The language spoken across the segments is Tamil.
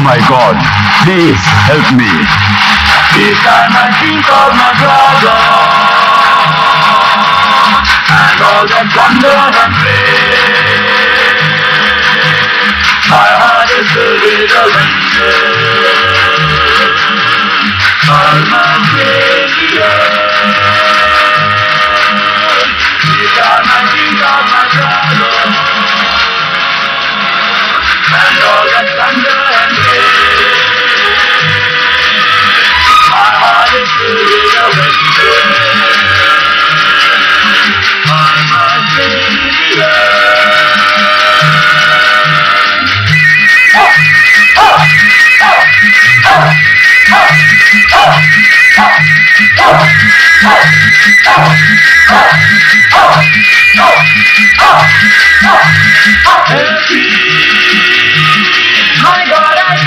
my God, please help me. Each time I think of my brother and all the thunder and rain, my heart is filled with a All my failure. Each time I think of my brother and all the thunder and rain. My heart is filled with a whisper. I'm a believer. My God, I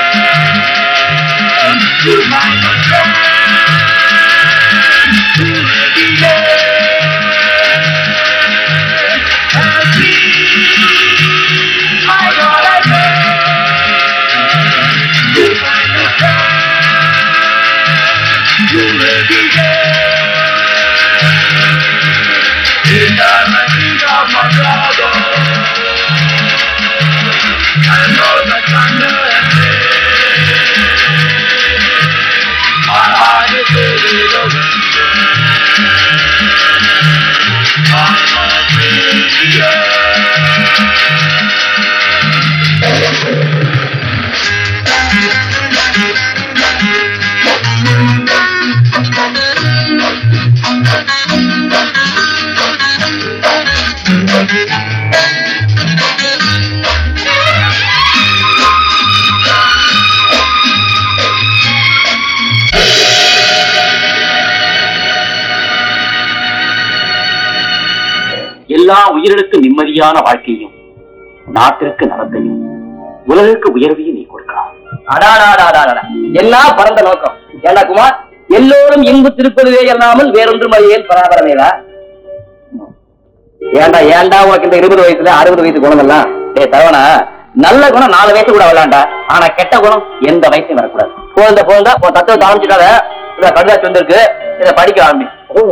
pray to my good friend who will be there. Help me, my God, I pray to my good friend who will be there. In time I think of my brother and all the thunder and rain. My heart is filled with a whisper. I'm a எல்லா உயிரினுக்கும் நிம்மதியான வாழ்க்கையும் நாட்டிற்கு நலத்தையும் உலகிற்கு உயர்வையும் நீ கொடுக்கலாம் அடாடாடாடாடா என்ன பரந்த நோக்கம் ஏண்டா குமார் எல்லோரும் இன்பு திருப்பதுவே அல்லாமல் வேறொன்றும் அறியேன் பராபரமேவா ஏண்டா ஏண்டா உனக்கு இந்த இருபது வயசுல அறுபது வயசு குணம் எல்லாம் ஏ தவணா நல்ல குணம் நாலு வயசு கூட விளாண்டா ஆனா கெட்ட குணம் எந்த வயசும் வரக்கூடாது போந்த போந்தா உன் தத்துவத்தை ஆரம்பிச்சுட்டாத இத கடுதாச்சு வந்திருக்கு இத படிக்க ஆரம்பி ஓ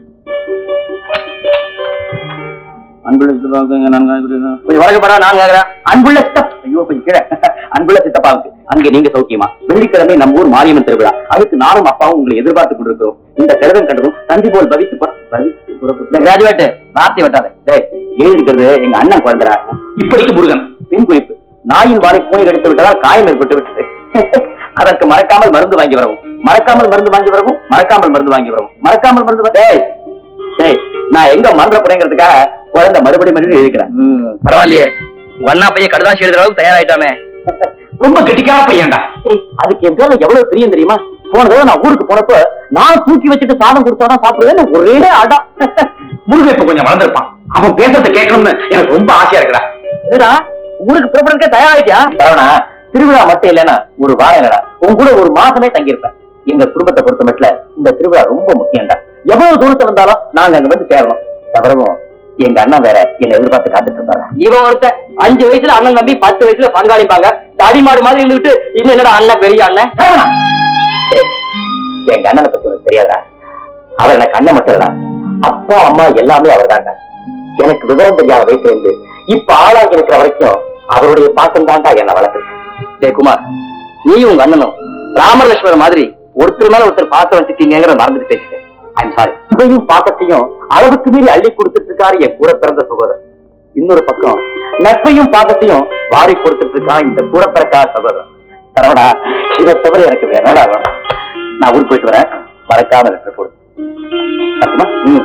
அன்புள்ள சித்தப்பாவுக்கு கொஞ்சம் வழக்கப்படா நான் கேக்குறேன் அன்புள்ள சித்தப் ஐயோ கொஞ்சம் கீழே அன்புள்ள சித்தப்பாவுக்கு அங்கே நீங்க சௌக்கியமா வெள்ளிக்கிழமை நம்ம ஊர் மாரியம்மன் திருவிழா அதுக்கு நானும் அப்பாவும் உங்களை எதிர்பார்த்து கொண்டிருக்கிறோம் இந்த செலவன் கண்டதும் தந்தி போல் பவித்து புற- பவித்து புறப்பட்டு கிராஜுவேட் வார்த்தை விட்டாத டேய் எழுதிக்கிறது எங்க அண்ணன் குழந்தைரா இப்படிக்கு முருகன் பின் குறிப்பு நாயின் வாரை பூனை கடித்து விட்டதால் காயம் ஏற்பட்டு விட்டது அதற்கு மறக்காமல் மருந்து வாங்கி வரவும் மறக்காமல் மருந்து வாங்கி வரவும் மறக்காமல் மருந்து வாங்கி வரவும் மறக்காமல் மருந்து வா- டேய் டேய் நான் எங்க மறந்துட போறேங்கிறதுக்காக குழந்தை மறுபடியும் மறுபடியும் எழுதிக்கிறேன் பரவாயில்லையே உங்க அண்ணா பையன் கடுதாசி எழுதுற அளவுக்கு தயாராயிட்டாமே ரொம்ப கெட்டிக்கான பையன்டா ஏய், அதுக்கு என் பேர்ல எவ்வளவு பிரியம் தெரியுமா போன தடவை நான் ஊருக்கு போனப்ப நான் தூக்கி வச்சுட்டு சாதம் கொடுத்தாதான் சாப்பிடுவேன் ஒரே அடம் முருகன் இப்ப கொஞ்சம் வளர்ந்திருப்பான் அவன் பேசுறத கேட்கணும்னு எனக்கு ரொம்ப ஆசையா இருக்குடா என்னடா ஊருக்கு புறப்படுறதுக்கே தயாராயிட்டியா சரவணா திருவிழா மட்டும் இல்லைன்னா ஒரு வாரம் இல்லடா உன் கூட ஒரு மாசமே தங்கியிருப்பேன் எங்க குடும்பத்தை பொறுத்த மட்டும் இந்த திருவிழா ரொம்ப முக்கியம்டா எவ்வளவு தூரத்துல இருந்தாலும் நாங்க அங்க வந்து சேரணும் தவறவும் எங்க அண்ணன் வேற என்னை எதிர்பார்த்து காத்துட்டு இருப்பாரு இவன் ஒருத்தன் அஞ்சு வயசுல அண்ணன் தம்பி பத்து வயசுல பங்காளிப்பாங்க தடி மாடு மாதிரி இருந்துட்டு இன்னும் என்னடா அண்ணன் பெரிய அண்ணன் சரவணா, ஏய், எங்க அண்ணனை பத்தி உனக்கு தெரியாதா அவர் எனக்கு அண்ணன் மட்டும் இல்லடா அப்பா அம்மா எல்லாமே அவர் எனக்கு விவரம் தெரியாத வயசுல இருந்து இப்ப ஆளாகி இருக்கிற வரைக்கும் அவருடைய பாசம் தாண்டா என்ன வளர்த்து டேய் குமார் நீ உங்க அண்ணனும் ராமலட்சுமணர் மாதிரி ஒருத்தர் மேல ஒருத்தர் பாசம் வச்சுட்டீங்கிற மறந்துட்டு பேசிட்டேன் ஐம் சாரி இதையும் பாசத்தையும் அளவுக்கு மீறி அள்ளி கொடுத்துட்டு இருக்காரு என் கூட பிறந்த சகோதரர் இன்னொரு பக்கம் நட்பையும் பாசத்தையும் வாரி கொடுத்துட்டு இருக்கான் இந்த கூட பிறக்காத சகோதரர் தரவடா இதை தவிர எனக்கு வேற என்னடா வேணும்? நான் ஊருக்கு போயிட்டு வரேன் மறக்காம லெட்டர் போடு வரட்டுமா? ம்.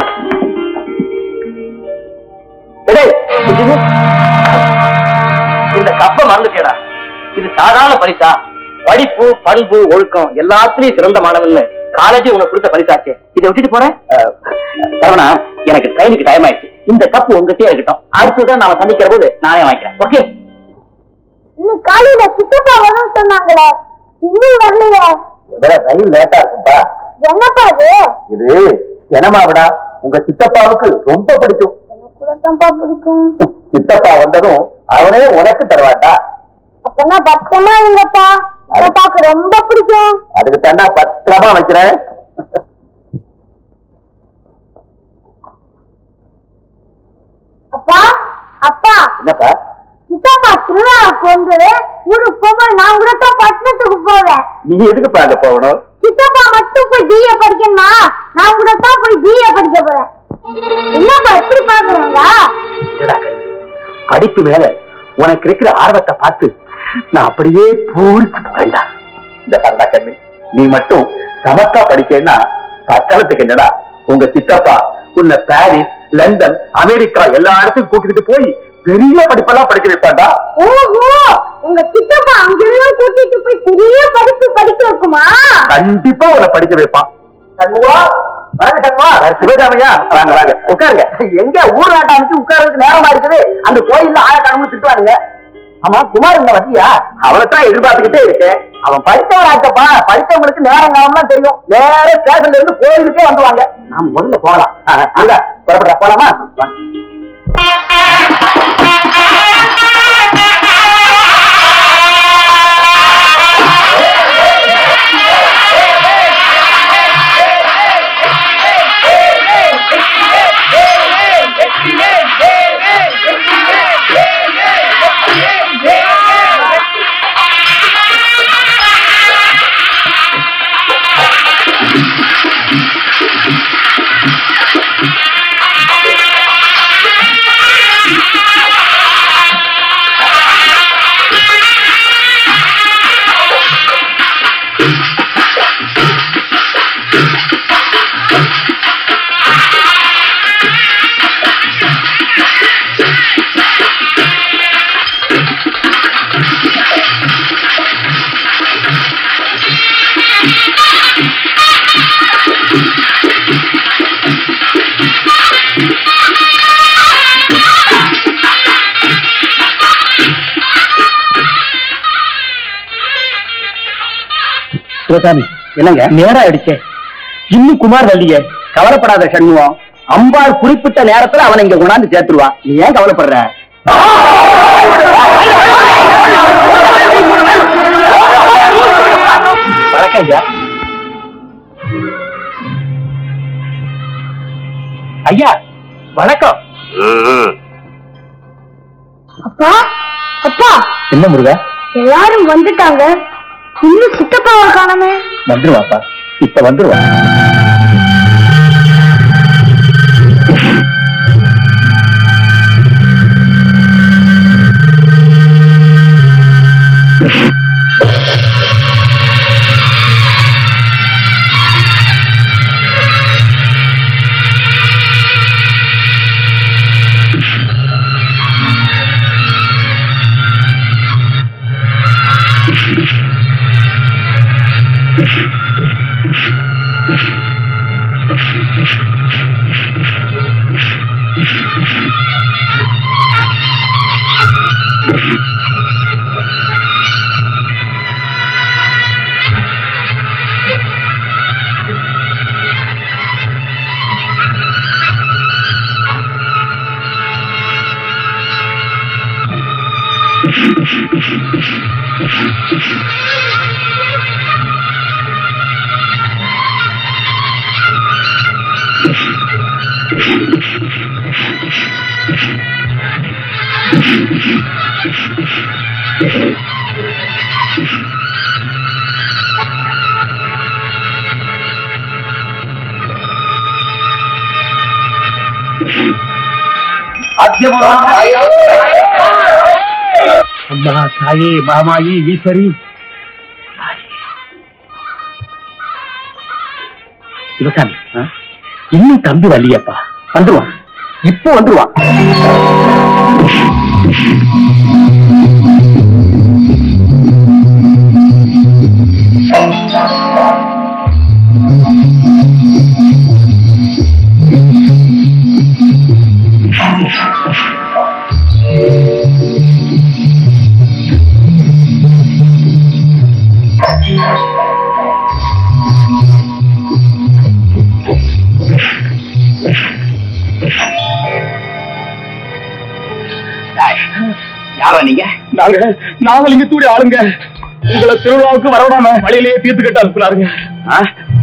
டேய், இது- இந்த கப்ப மறந்துட்டேடா இது சாதாரண பரிசா படிப்பு பண்பு ஒழுக்கம் எல்லாத்துலயும் சிறந்த மாணவன் காலேஜ் உனக்கு கொடுத்த பரிசாச்சு இதை விட்டுட்டு போறேன் சரவணா எனக்கு ட்ரெயினுக்கு டைம் ஆயிடுச்சு இந்த கப்பு உங்ககிட்டயே இருக்கட்டும் அடுத்ததான் நாம சந்திக்கிற போது நானே வாங்கிக்கிறேன் ஓகே இன்னும் காலையில சித்தப்பா வரும்னு சொன்னாங்களே இன்னும் வரலையே ரயில் லேட்டா இருக்கும்பா என்னப்பா அது இது என்னமாவிடா உங்க சித்தப்பாவுக்கு ரொம்ப பிடிக்கும் எனக்கு கூட தான்ப்பா பிடிக்கும் சித்தப்பா வந்ததும் அவனே உனக்கு தருவாட்டா அப்பனா பத்திரமா இருங்கப்பா அப்பாக்கு ரொம்ப பிடிக்கும் அதுக்கு தாண்டா பத்திரமா வைக்கிறேன் அப்பா அப்பா என்னப்பா சித்தப்பா திருவிழாவுக்கு வந்து ஊருக்கு போகும்போது நான் கூட தான் பட்டணத்துக்கு போவேன் நீ எதுக்குப்பா அங்க போகணும் சித்தப்பா மட்டும் போய் பிஏ படிக்கணுமா நான் கூட தான் போய் பிஏ படிக்க போறேன் என்னப்பா எப்படி பாக்குறீங்களா என்னடா கண்ணு? படிப்பு மேல உனக்கு இருக்கிற ஆர்வத்தை பார்த்து நான் அப்படியே பூரிச்சு போறேன்டா இந்த பந்தா கண்ணு நீ மட்டும் சமத்தா படிச்சேன்னா பட்டணத்துக்கு என்னடா உங்க சித்தப்பா உன்னை பாரிஸ் லண்டன் அமெரிக்கா எல்லா இடத்துக்கும் கூட்டிட்டு போய் பெரிய படிப்பெல்லாம் படிக்க வைப்பாண்டா ஓஹோ உங்க சித்தப்பா அங்கெல்லாம் கூட்டிட்டு போய் பெரிய படிப்பு படிக்க வைக்குமா கண்டிப்பா உன்னை படிக்க வைப்பான் சண்முகா வாங்க சண்முகா சிவகாமையா வாங்க வாங்க உட்காருங்க எங்க ஊர் நாட்டாமுக்கு உட்கார்றதுக்கு நேரமா இருக்குது அந்த கோயில்ல ஆயிரக்கணக்கு திட்டுவானுங்க ஆமா குமார் இந்த வட்டியா அவனைத்தான் எதிர்பார்த்துக்கிட்டே இருக்கேன் அவன் படித்தவராச்சப்பா படித்தவங்களுக்கு நேரம் காலம்லாம் தெரியும் நேர ஸ்டேஷன்ல இருந்து கோயிலுக்கே வந்துவாங்க நாம் முதல்ல போகலாம் அங்க புறப்பட போலாமா வா. சிவசாமி என்னங்க நேரம் ஆயிடுச்சே இன்னும் குமார் வரலையே கவலைப்படாத சண்முகம் அம்பாள் குறிப்பிட்ட நேரத்துல அவனை இங்க கொண்டாந்து சேர்த்துருவான் நீ ஏன் கவலைப்படுற வணக்கம் ஐயா ஐயா வணக்கம் அப்பா அப்பா என்ன முருகா எல்லாரும் வந்துட்டாங்க இன்னும் சித்தப்பாவை காணமே வந்துருவாப்பா இப்ப வந்துருவா அம்மா தாயே மாமாயி ஈஸ்வரி சிவசாமி இன்னும் தம்பி வரலையப்பா வந்துருவான் இப்போ வந்துருவான் நீங்க நாங்க நாகலிங்கத்தூடி ஆளுங்க உங்களை திருவிழாவுக்கு வரவிடாம வழியிலேயே தீர்த்து கட்ட அனுப்புனாருங்க ஆ?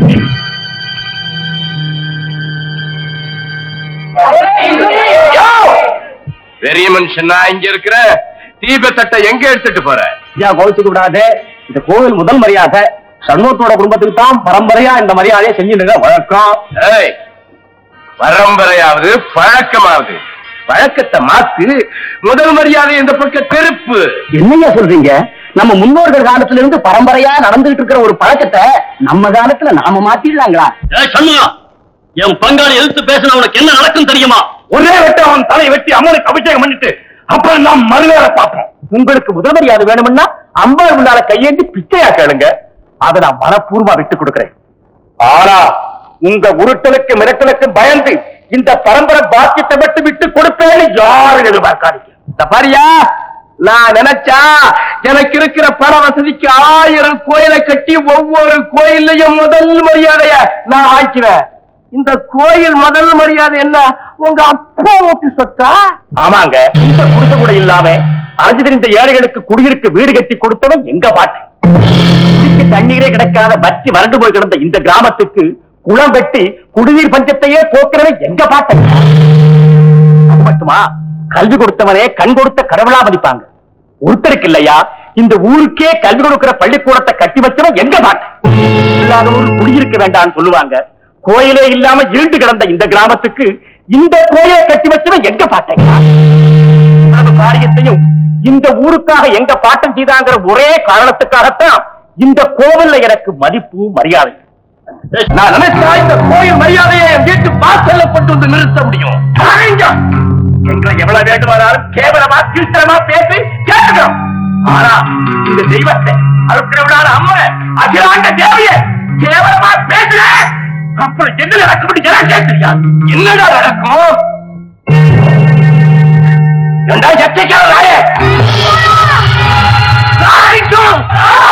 பெரிய மனுஷன் நான் இங்க இருக்கிறேன் தீபத்தட்டை எங்க எடுத்துட்டு போற ஐயா கோவிச்சுக்க கூடாது இந்த கோவில் முதல் மரியாதை சண்முகத்தோட குடும்பத்துக்கு தான் பரம்பரையா இந்த மரியாதையை செஞ்சுட்டு வழக்கம் ஏய் பரம்பரையாவது பழக்கமாவது பழக்கத்தை மாத்து முதல் மரியாதை இந்த பக்கம் தெருப்பு என்னையா சொல்றீங்க நம்ம முன்னோர்கள் காலத்துல இருந்து பரம்பரையா நடந்துகிட்டு இருக்கிற ஒரு பழக்கத்தை நம்ம காலத்துல நாம மாத்திடலாங்களா சண்முகம் என் பங்காளி எதிர்த்து பேசின உனக்கு என்ன நடக்கும் தெரியுமா ஒரே வெட்ட அவன் தலை வெட்டி அம்மனுக்கு அபிஷேகம் பண்ணிட்டு அப்புறம் நாம் மறுவேலை பார்ப்போம் உங்களுக்கு முதல் மரியாதை வேணும்னா அம்பாள் முன்னால கையேந்தி பிச்சையா கேளுங்க அதை நான் மனப்பூர்வமா விட்டு கொடுக்கிறேன் ஆனா உங்க உருட்டலுக்கு மிரட்டலுக்கு பயந்து இந்த பரம்பரை பாக்கியத்தை விட்டு விட்டு கொடுப்பேன்னு யாரும் எதிர்பார்க்காதீங்க இந்த பாரியா நான் நினைச்சா எனக்கு இருக்கிற பண வசதிக்கு ஆயிரம் கோயிலை கட்டி ஒவ்வொரு கோயிலையும் முதல் மரியாதைய நான் ஆக்கிவேன் இந்த கோயில் முதல் மரியாதை என்ன உங்க அப்பா ஓட்டு சொத்தா ஆமாங்க இந்த குடிசை கூட இல்லாம அரைஞ்சு தெரிந்த ஏழைகளுக்கு குடியிருக்க வீடு கட்டி கொடுத்தவன் எங்க பாட்டு குடிக்க தண்ணீரே கிடைக்காத வற்றி வறண்டு போய் கிடந்த இந்த கிராமத்துக்கு குளம் வெட்டி குடிநீர் பஞ்சத்தையே போக்குறவன் எங்க பாட்டன் அது மட்டுமா கல்வி கொடுத்தவனே கண் கொடுத்த கடவுளா மதிப்பாங்க ஒருத்தருக்கு இல்லையா இந்த ஊருக்கே கல்வி கொடுக்கிற பள்ளிக்கூடத்தை கட்டி வச்சவன் எங்க பாட்டன் இல்லாத ஊர் குடியிருக்க வேண்டாம்னு சொல்லுவாங்க கோயிலே இல்லாம இருண்டு கிடந்த இந்த கிராமத்துக்கு இந்த கோயிலை கட்டி வச்சவன் எங்க பாட்டன் இவ்வளவு காரியத்தையும் இந்த ஊருக்காக எங்க பாட்டம் செய்தாங்கிற ஒரே காரணத்துக்காகத்தான் இந்த கோவில்ல எனக்கு மதிப்பு மரியாதை நான் நினைச்சா இந்த கோயில் மரியாதையை என் வீட்டு வாசல்ல கொண்டு வந்து நிறுத்த முடியும் பாருங்க. எங்களை எவ்வளவு வேண்டுமானாலும் கேவலமா கீழ்த்தரமா பேசி கேட்கணும் ஆனா இந்த தெய்வத்தை அழுக்கிறவனான அம்மா அகிலாண்ட தேவைய கேவலமா பேசுற அப்புறம் என்ன நடக்கும் ஜனம் கேட்கிறியா என்னடா நடக்கும் ரெண்டா சத்திக்கார நாயே நாய்க்கும்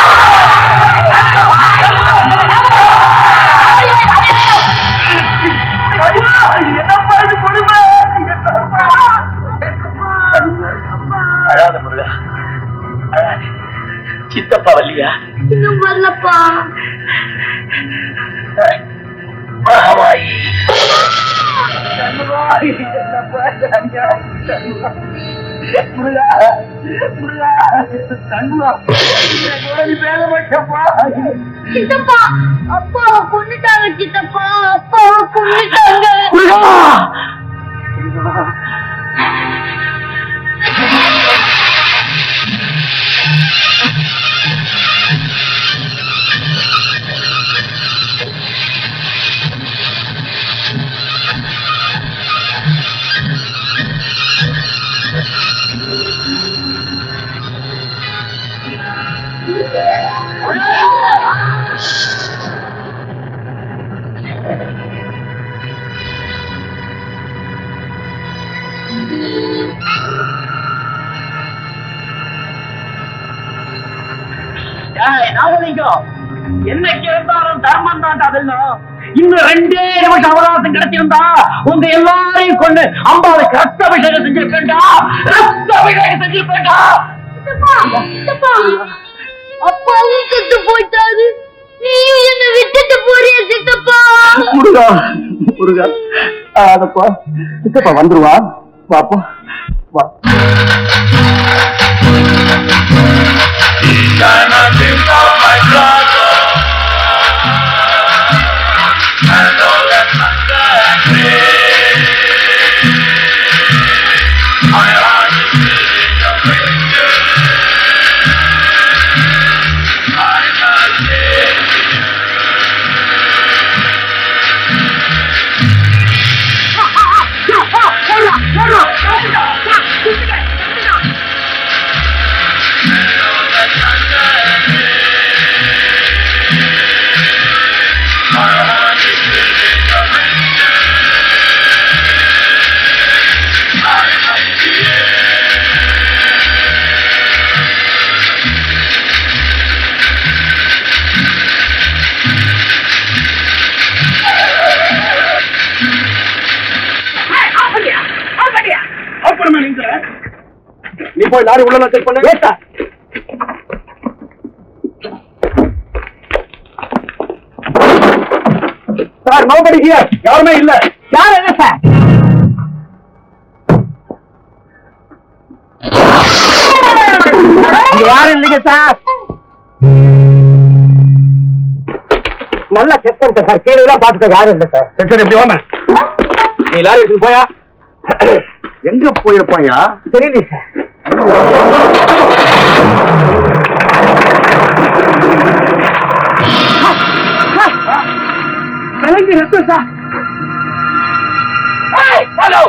அழாத முருகா அழாத. சித்தப்பா வல்லியா இன்னும் வரலப்பா மகாமாயி சித்தப்பா அப்பாவை கொண்டுட்டாங்க சித்தப்பா அப்பாவை கொண்டுட்டாங்க நாகலிங்கம் என்னைக்கு இருந்தாலும் தர்மம் தாண்டா வெல்லும் இன்னும் ரெண்டே நிமிஷம் அவகாசம் கிடைச்சிருந்தா உங்க எல்லாரையும் கொண்டு அம்பாவுக்கு ரத்த அபிஷேகம் செஞ்சிருப்பேன்டா ரத்த அபிஷேகம் செஞ்சிருப்பேன்டா சித்தப்பா சித்தப்பா அப்பாவும் செத்து போயிட்டாரு நீயும் என்ன விட்டுட்டு போறிய சித்தப்பா முருகா முருகா அதப்பா சித்தப்பா வந்துருவா பாப்போம் வா cannot think of my brother. And all that hunger and pain. My heart is filled with winter. I must say, and all that hunger and pain. நீ போய் லாரி உள்ள செக் பண்ணு சார் நோபடி ஹியர் யாருமே இல்ல யார் என்ன சார் இங்க யாரும் இல்லைங்க சார் நல்லா செக் பண்ணிட்டேன் சார் கீழே எல்லாம் பார்த்துட்டேன் யாரும் இல்லை சார் சரி சரி இப்படி வாங்க நீ லாரி எடுத்து போயா எங்க போயிருப்பாயா தெரியல சார் கலைஞர் இருக்கு சார் ஹலோ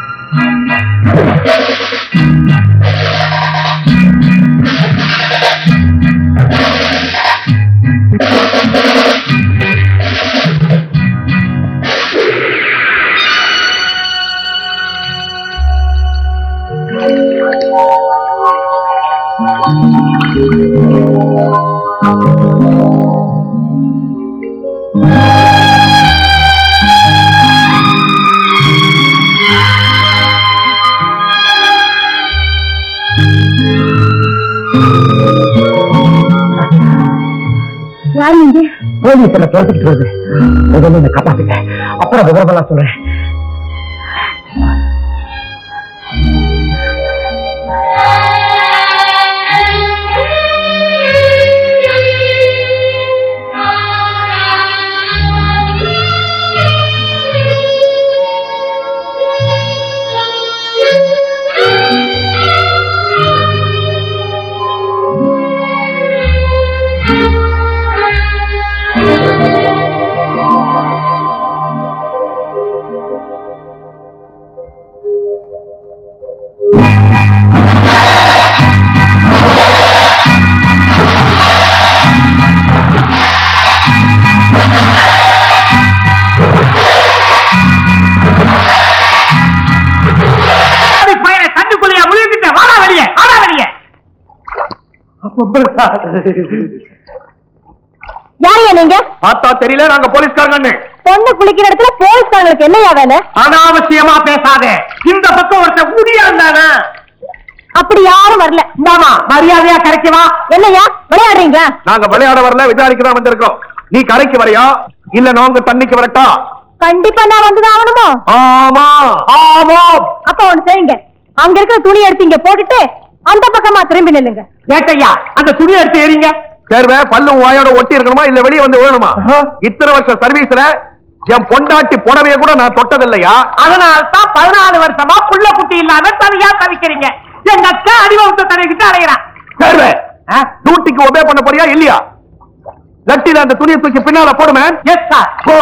யார் நீங்க போலீஸ் என்ன கேட்டுக்கிட்டு வருது முதல்ல என்ன காப்பாத்துங்க அப்புறம் விவரமெல்லாம் சொல்றேன் கண்டுக்குள்ளையா முழுகிட்ட வாடா வெளியே வாடா வெளியே யாரையா நீங்க பார்த்தா தெரியல நாங்க போலீஸ்காரங்க பொண்ணு குளிக்கிற இடத்துல போலீஸ்காரங்களுக்கு என்னையா வேலை அனாவசியமா பேசாத இந்த பக்கம் ஒருத்தன் முடியா இருந்தானா அப்படி யாரும் வரல இந்தாமா மரியாதையா கரைக்கவா என்னையா விளையாடுறீங்களா நாங்க விளையாட வரல விசாரிக்க தான் வந்திருக்கோம் நீ கரைக்கு வரையா இல்ல நாங்க தண்ணிக்கு வரட்டா கண்டிப்பா நான் வந்துதான் ஆகணுமோ ஆமா ஆமா அப்ப ஒண்ணு செய்யுங்க அங்க இருக்கிற துணி எடுத்து இங்க போட்டுட்டு அந்த பக்கமா திரும்பி நில்லுங்க ஏட்டையா அந்த துணி எடுத்து எறிங்க சேர்வே பல்லும் வாயோட ஒட்டி இருக்கணுமா இல்ல வெளியே வந்து விழணுமா இத்தனை வருஷம் சர்வீஸ்ல என் பொண்டாட்டி புடவைய கூட நான் தொட்டதில்லையா அதனால தான் பதினாலு வருஷமா புள்ள குட்டி இல்லாம தனியா தவிக்கிறீங்க எங்க அக்கா அடிவகுத்த தடைக்கிட்டு அலைகிறான் சேர்வே டியூட்டிக்கு ஒபே பண்ண போறியா இல்லையா லட்டில அந்த துணியை தூக்கி பின்னால போடுமே எஸ் சார் போ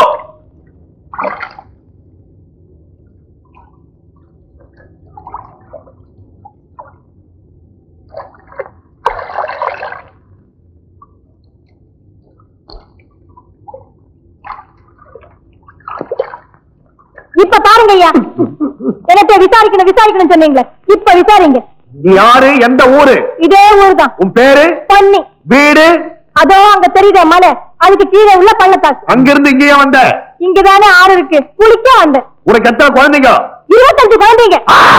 இப்ப பாருங்க ஐயா எனக்கு விசாரிக்கணும் விசாரிக்கணும் சொன்னீங்களே இப்ப விசாரிங்க நீ யாரு எந்த ஊரு இதே ஊர்தான் உன் பேரு பண்ணி வீடு அதோ அங்க தெரியுதே மலை அதுக்கு கீழே உள்ள பள்ளத்தாக்கு அங்கிருந்து இங்கேயே வந்த இங்கதானே ஆறு இருக்கு குளிக்க வந்த உனக்கு எத்தனை குழந்தைங்க இருபத்தஞ்சு குழந்தைங்க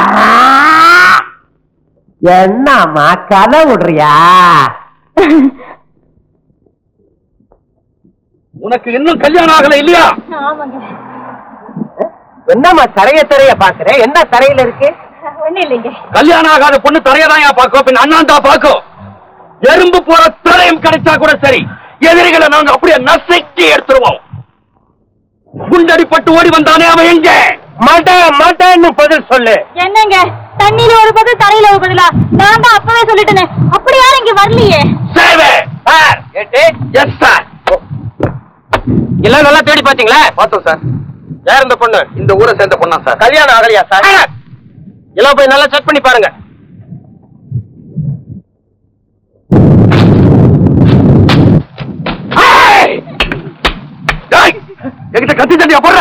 என்னம்மா கதை விடுறியா உனக்கு இன்னும் கல்யாணம் ஆகல இல்லையா ஆமாங்க என்னம்மா தரைய தரைய பாக்குற என்ன தரையில இருக்கு ஒண்ணு இல்லைங்க கல்யாணம் ஆகாத பொண்ணு தரையதான் ஏன் பாக்கும் பின் அண்ணாண்டா பாக்கும் எறும்பு போற தரையும் கிடைச்சா கூட சரி எதிரிகளை நாங்க அப்படியே நசுக்கி எடுத்துருவோம் குண்டடிப்பட்டு ஓடி வந்தானே அவன் எங்க மாட்டேன் மாட்டேன்னு பதில் சொல்லு என்னங்க தண்ணியில ஒரு பதில் தரையில ஒரு பதிலா நான் தான் அப்பவே சொல்லிட்டேனே அப்படி யாரும் இங்க வரலையே சேவே சார் எஸ் சார் எல்லாம் நல்லா தேடி பாத்தீங்களா பார்த்தோம் சார் யார் இந்த பொண்ணு இந்த ஊரை சேர்ந்த பொண்ணா சார் கல்யாணம் ஆகலையா சார் எல்லாம் போய் நல்லா செக் பண்ணி பாருங்க ஏய்! ஏய்! என்கிட்ட கத்தி சண்டியா போடுற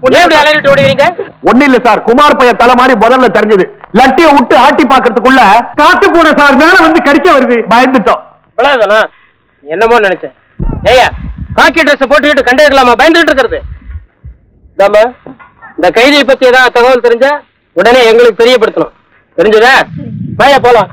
அலறிட்டு ஓடுவீங்க ஒண்ணு இல்ல சார் குமார் பையன் தலை மாதிரி முதல்ல தெரிஞ்சது லட்டிய விட்டு ஆட்டி பாக்குறதுக்குள்ள காத்து போன சார் மேல வந்து கடிக்க வருது பயந்துட்டோம் இவ்வளவுதானா என்னமோ நினைச்சேன் ஏய்யா காக்கி ட்ரெஸ் போட்டுக்கிட்டு கண்டிருக்கலாமா பயந்துட்டு இருக்கிறது நாம இந்த கைதியை பத்தி ஏதாவது தகவல் தெரிஞ்சா உடனே எங்களுக்கு தெரியப்படுத்தணும் தெரிஞ்சதா வாயா போலாம்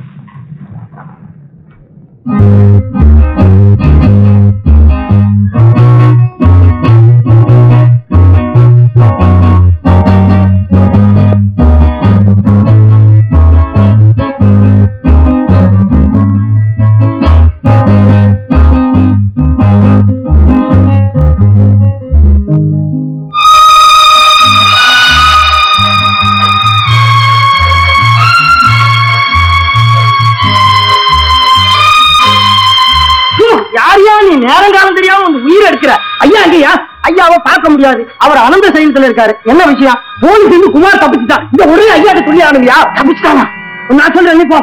யாரையா நீ நேரங்காலம் தெரியாம வந்து உயிர் எடுக்கிற ஐயா ஐயா ஐயாவை பார்க்க முடியாது அவர் அனந்த சைன்ஸ்ல இருக்காரு என்ன விஷயம் போலீஸ் இருந்து குமார் தப்பிச்சுட்டான் இந்த ஒரே ஐயாட்ட சொல்லி ஆனுங்கயா தப்பிச்சுட்டானா நான் சொல்றேன் நீ போ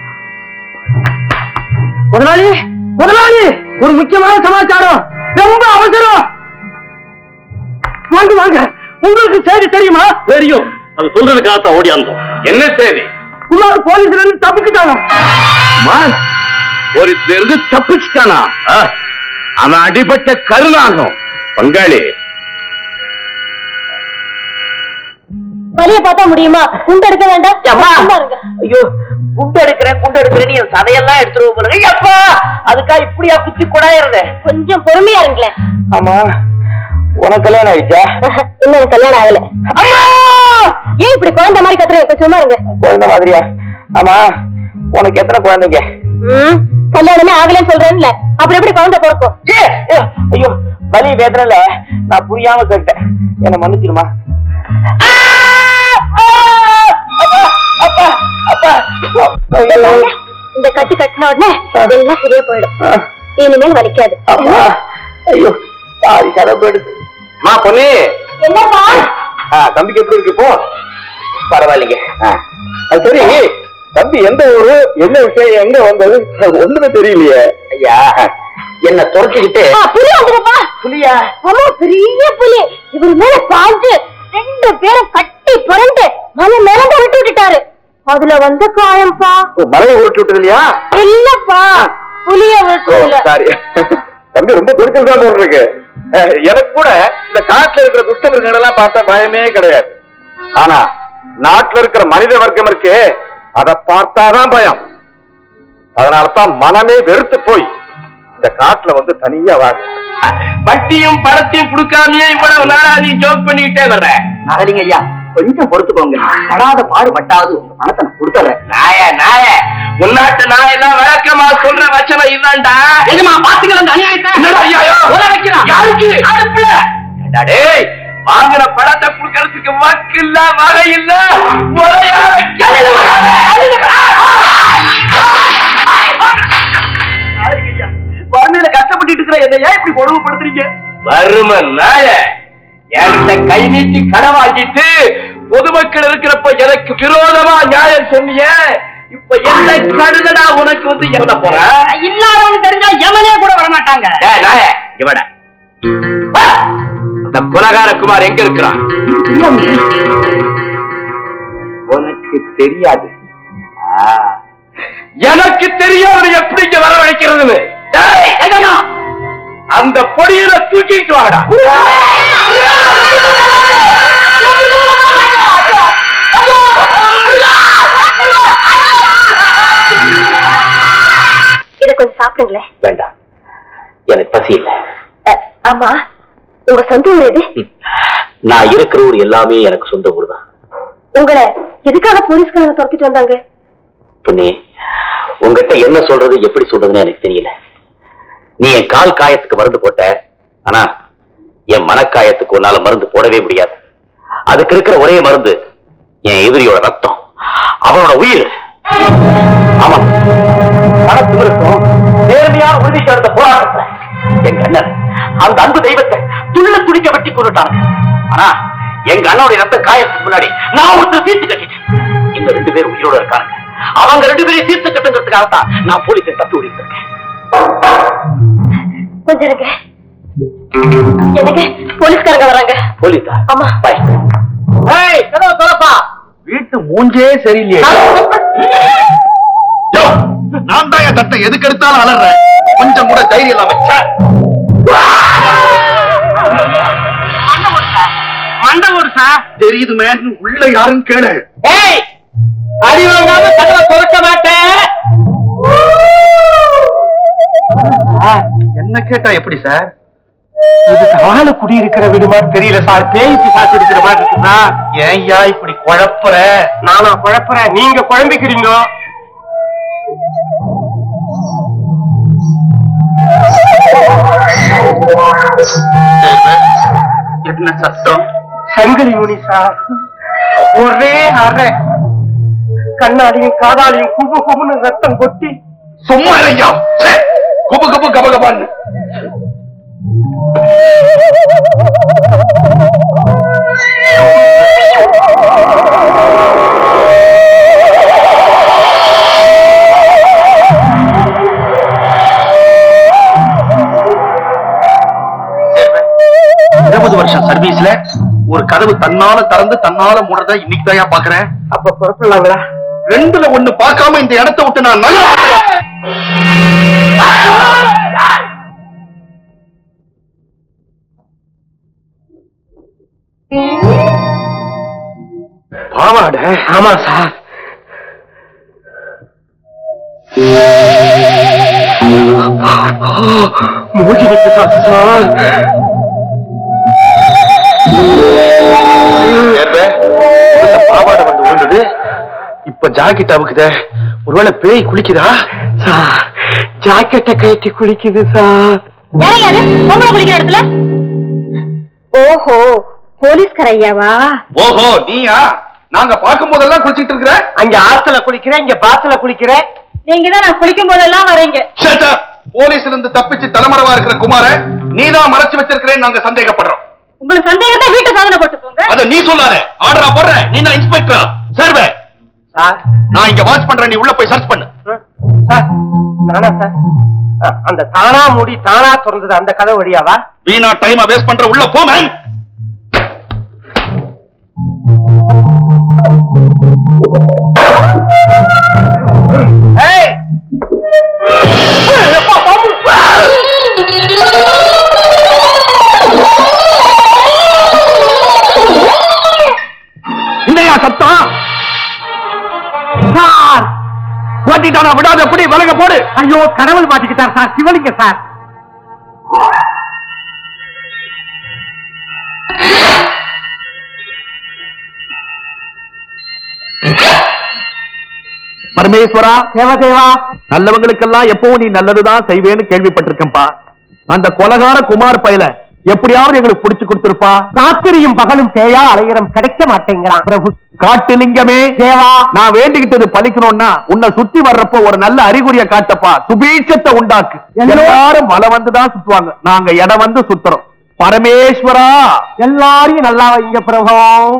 முதலாளி முதலாளி ஒரு முக்கியமான சமாச்சாரம் ரொம்ப அவசரம் வாங்க வாங்க உங்களுக்கு செய்தி தெரியுமா தெரியும் அது சொல்றதுக்காகத்தான் ஓடியாந்தோம் என்ன செய்தி குமார் போலீஸ்ல இருந்து தப்பிச்சுட்டாங்க ஒரு இருந்து தப்பிச்சுட்டானா ஆ, அவன் அடிபட்ட கருணாகம் பங்காளி வழிய பார்த்தா முடியுமா குண்டு எடுக்க வேண்டாம் சும்மா இருங்க. ஐயோ குண்டு எடுக்கிறேன் குண்டு எடுக்கிறேன் என் சதையெல்லாம் எடுத்துருவோம் போல அப்பா அதுக்கா இப்படியா குச்சி கொடாயிருந்த கொஞ்சம் பொறுமையா இருங்களேன் ஆமா உனக்கு கல்யாணம் ஆயிடுச்சா இன்னும் கல்யாணம் ஆகல அம்மா ஏன் இப்படி குழந்தை மாதிரி கத்துறீங்க கொஞ்சம் சும்மா இருங்க குழந்தை மாதிரியா ஆமா உனக்கு எத்தனை குழந்தைங்க ம், கல்யாணமே ஆகலன்னு சொல்றேன்ல அப்புறம் எப்படி குழந்தை பிறக்கும் ஏ, ஏ, ஐயோ வலி வேதனைல நான் புரியாம கேட்டேன் என்ன மன்னிச்சிருமா அப்பா அப்பா அப்பா இந்த கட்டு கட்டின உடனே அதெல்லாம் சரியா போயிடும் இனிமேல் வலிக்காது அப்பா ஐயோ சாரி சதை போயிடுது மா பொண்ணு என்னப்பா ஆ, தம்பிக்கு எப்படி இருக்கு இப்போ பரவாயில்லைங்க ஆ, அது சரி தம்பி எந்த ஊரு என்ன விஷயம் எங்க வந்தது ஒண்ணுமே தெரியலையே ஐயா என்ன துரத்திக்கிட்டு ஆ, புலி வந்துருப்பா புலியா ஆமா பெரிய புலி இவர் மேல பாஞ்சு ரெண்டு பேரும் கட்டி புரண்டு மலை மேல விட்டு விட்டுட்டாரு அதுல வந்த காயம்பா மலையை உருட்டி விட்டது இல்லையா இல்லப்பா புலிய விட்டு சாரி தம்பி ரொம்ப துடிச்சல் தான் போல் இருக்கு அஹ், எனக்கு கூட இந்த காட்டுல இருக்கிற துஷ்ட மிருகங்கள் எல்லாம் பார்த்தா பயமே கிடையாது ஆனா நாட்டுல இருக்கிற மனித வர்க்கம் இருக்கே அதை பார்த்தாதான் பயம் அதனாலதான் மனமே வெறுத்து போய் இந்த காட்டுல வந்து தனியா வாங்க வட்டியும் பணத்தையும் கொடுக்காமயே இவ்வளவு நாளா நீ ஜோக் பண்ணிக்கிட்டே வர்ற நகலிங்க ஐயா கொஞ்சம் பொறுத்துக்கோங்க படாத பாடுபட்டாவது உங்க பணத்தை நான் கொடுத்துறேன் நாய நாய உன்னாட்டு நாயெல்லாம் வழக்கமா சொல்ற வச்சனம் இதான்டா எஜமா பாத்துக்கலாம் அந்த அநியாயத்தை என்னடா ஐயோ உல வைக்கிறான் யாருக்கு அடுப்புல ஏண்டா டேய் வாங்கின பணத்தை கொடுக்கறதுக்கு வக்கு இல்ல வகை இல்ல முறையா வறுமையில கஷ்டப்பட்டு இருக்கிற என்னையா இப்படி கொடுமைப்படுத்துறீங்க வறுமை நாய என்கிட்ட கை நீட்டி கடன் வாங்கிட்டு பொதுமக்கள் இருக்கிறப்ப எனக்கு விரோதமா நியாயம் சொன்னிய இப்ப என்ன கடுதடா உனக்கு வந்து என்ன போற இல்லாதவங்க தெரிஞ்சா எவனே கூட வரமாட்டாங்க டேய் நாய இவட அந்த குலகார குமார் எங்க இருக்கிறான் உனக்கு தெரியாது ஆ. எனக்கு தெரியாது எப்படி இங்க வரவழைக்கிறதுன்னு டேய், எங்கண்ணா? அந்த பொடியில தூக்கிட்டு வாடா இத கொஞ்சம் சாப்பிடுங்களேன் வேண்டாம் எனக்கு பசி இல்லை அ, ஆமா உங்க சொந்த ஊர் எது நான் இருக்கிற ஊர் எல்லாமே எனக்கு சொந்த ஊர் தான் உங்களை எதுக்காக போலீஸ்காரங்க துரத்திட்டு வந்தாங்க பொண்ணே உங்ககிட்ட என்ன சொல்றது எப்படி சொல்றதுன்னு எனக்கு தெரியல நீ என் கால் காயத்துக்கு மருந்து போட்ட ஆனா என் மனக்காயத்துக்கு உன்னால மருந்து போடவே முடியாது அதுக்கு இருக்கிற ஒரே மருந்து என் எதிரியோட ரத்தம் அவனோட உயிர் ஆமா பணத்து இருக்கும் நேர்மையான உறுதி சேர்ந்த போராட்டத்துல எங்க அண்ணன் அந்த அன்பு தெய்வத்தை துள்ள துடிக்க வெட்டி கொண்டுட்டாங்க ஆனா எங்க அண்ணனுடைய ரத்த காயத்துக்கு முன்னாடி நான் ஒருத்தர் தீர்த்து கட்டிட்டேன் இந்த ரெண்டு பேரும் உயிரோட இருக்காங்க அவங்க ரெண்டு பேரையும் தீர்த்து கட்டுங்கிறதுக்காக தான் நான் போலீஸை தப்பி ஓடிட்டு இருக்கேன் கொஞ்சம் இருங்க எனக்கு போலீஸ்காரங்க வராங்க போலீஸா ஆமா ஏய் கதவை திறப்பா வீட்டு மூஞ்சே சரியில்லையே நான் தான் என் தட்டை எதுக்கு எடுத்தாலும் அலறேன் கொஞ்சம் கூட தைரியம் இல்லாம ச்சே. மண்டபம் சார் தெரியுது மேன் உள்ள யாருன்னு கேளு ஏய் அடி வாங்காம கதவை திறக்க மாட்டேன் என்ன கேட்டா எப்படி சார் இது ஆளு குடி இருக்கிற வீடு மாதிரி தெரியல சார் பேய் பிசாசு இருக்கிற மாதிரி இருக்குதா ஏன்யா இப்படி குழப்புற நானா குழப்புறேன் நீங்க குழம்பிக்கிறீங்க என்ன சத்தம் சங்கிலி முனி சார் ஒரே அறை கண்ணாடியும் காதாலையும் குபு குபுன்னு ரத்தம் கொட்டி சும்மா இல்லையா ச்சே. குபு குபு கப கபான்னு இருபது வருஷம் சர்வீஸ்ல ஒரு கதவு தன்னால திறந்து தன்னால மூடுறத இன்னைக்கு தான் பாக்குறேன் அப்ப புறப்படலாங்களா ரெண்டுல ஒண்ணு பார்க்காம இந்த இடத்தை விட்டு நான் நல்லா பாவாட ஆமா சார் மூடி விட்டு சார் பாவாடை வந்து விழுந்தது இப்ப ஜாக்கெட் அவுக்குதே ஒருவேளை பேய் குளிக்குதா சார் ஜாக்கெட்டை கட்டி குளிக்குது சார் யாரையா அது பொம்பளை குளிக்கிற இடத்துல ஓஹோ போலீஸ்கார ஐயாவா ஓஹோ நீயா நாங்க பார்க்கும் போதெல்லாம் குளிச்சிட்டு இருக்கிற அங்க ஆத்துல குளிக்கிறேன் இங்க பாத்துல குளிக்கிறேன் நீங்க தான் நான் குளிக்கும் போதெல்லாம் வரீங்க போலீஸ்ல இருந்து தப்பிச்சு தலைமறைவா இருக்கிற குமார நீதான் மறைச்சு வச்சிருக்கிறேன்னு நாங்க சந்தேகப்படுறோம் உங்களுக்கு சந்தேகம் தான் வீட்டை சாதனை போட்டு போங்க அத நீ சொல்லாத ஆர்டரா போடுற நீ தான் இன்ஸ்பெக்டரா சர்வே சார் நான் இங்க வாட்ச் பண்றேன் நீ உள்ள போய் சர்ச் பண்ணு சார் நானா சார் அ, அந்த தானா மூடி தானா திறந்தது அந்த கதை வழியாவா வீணா டைம் வேஸ்ட் பண்ற உள்ள போ மேன் ஏய் இல்லையா சத்தம் சார் ஓட்டிட்டானா விடாத எப்படி விலக போடு ஐயோ கடவுள் மாட்டிக்கிட்டார் சார் சிவலிங்க சார் பரமேஸ்வரா தேவதேவா நல்லவங்களுக்கெல்லாம் எப்பவும் நீ நல்லதுதான் செய்வேன்னு கேள்விப்பட்டிருக்கேன்பா அந்த கொலகார குமார் பையல எப்படியாவது எங்களுக்கு புடிச்சு கொடுத்திருப்பா ராத்திரியும் பகலும் பேயா அலையிறம் கிடைக்க மாட்டேங்கிறான் பிரபு காட்டுலிங்கமே தேவா நான் வேண்டிக்கிட்டது பலிக்கணும்னா உன்னை சுத்தி வர்றப்போ ஒரு நல்ல அறிகுறிய காட்டப்பா சுபீட்சத்தை உண்டாக்கு எல்லாரும் மலை வந்துதான் சுத்துவாங்க நாங்க இடம் வந்து சுத்துறோம் பரமேஸ்வரா எல்லாரையும் நல்லா வைங்க பிரபு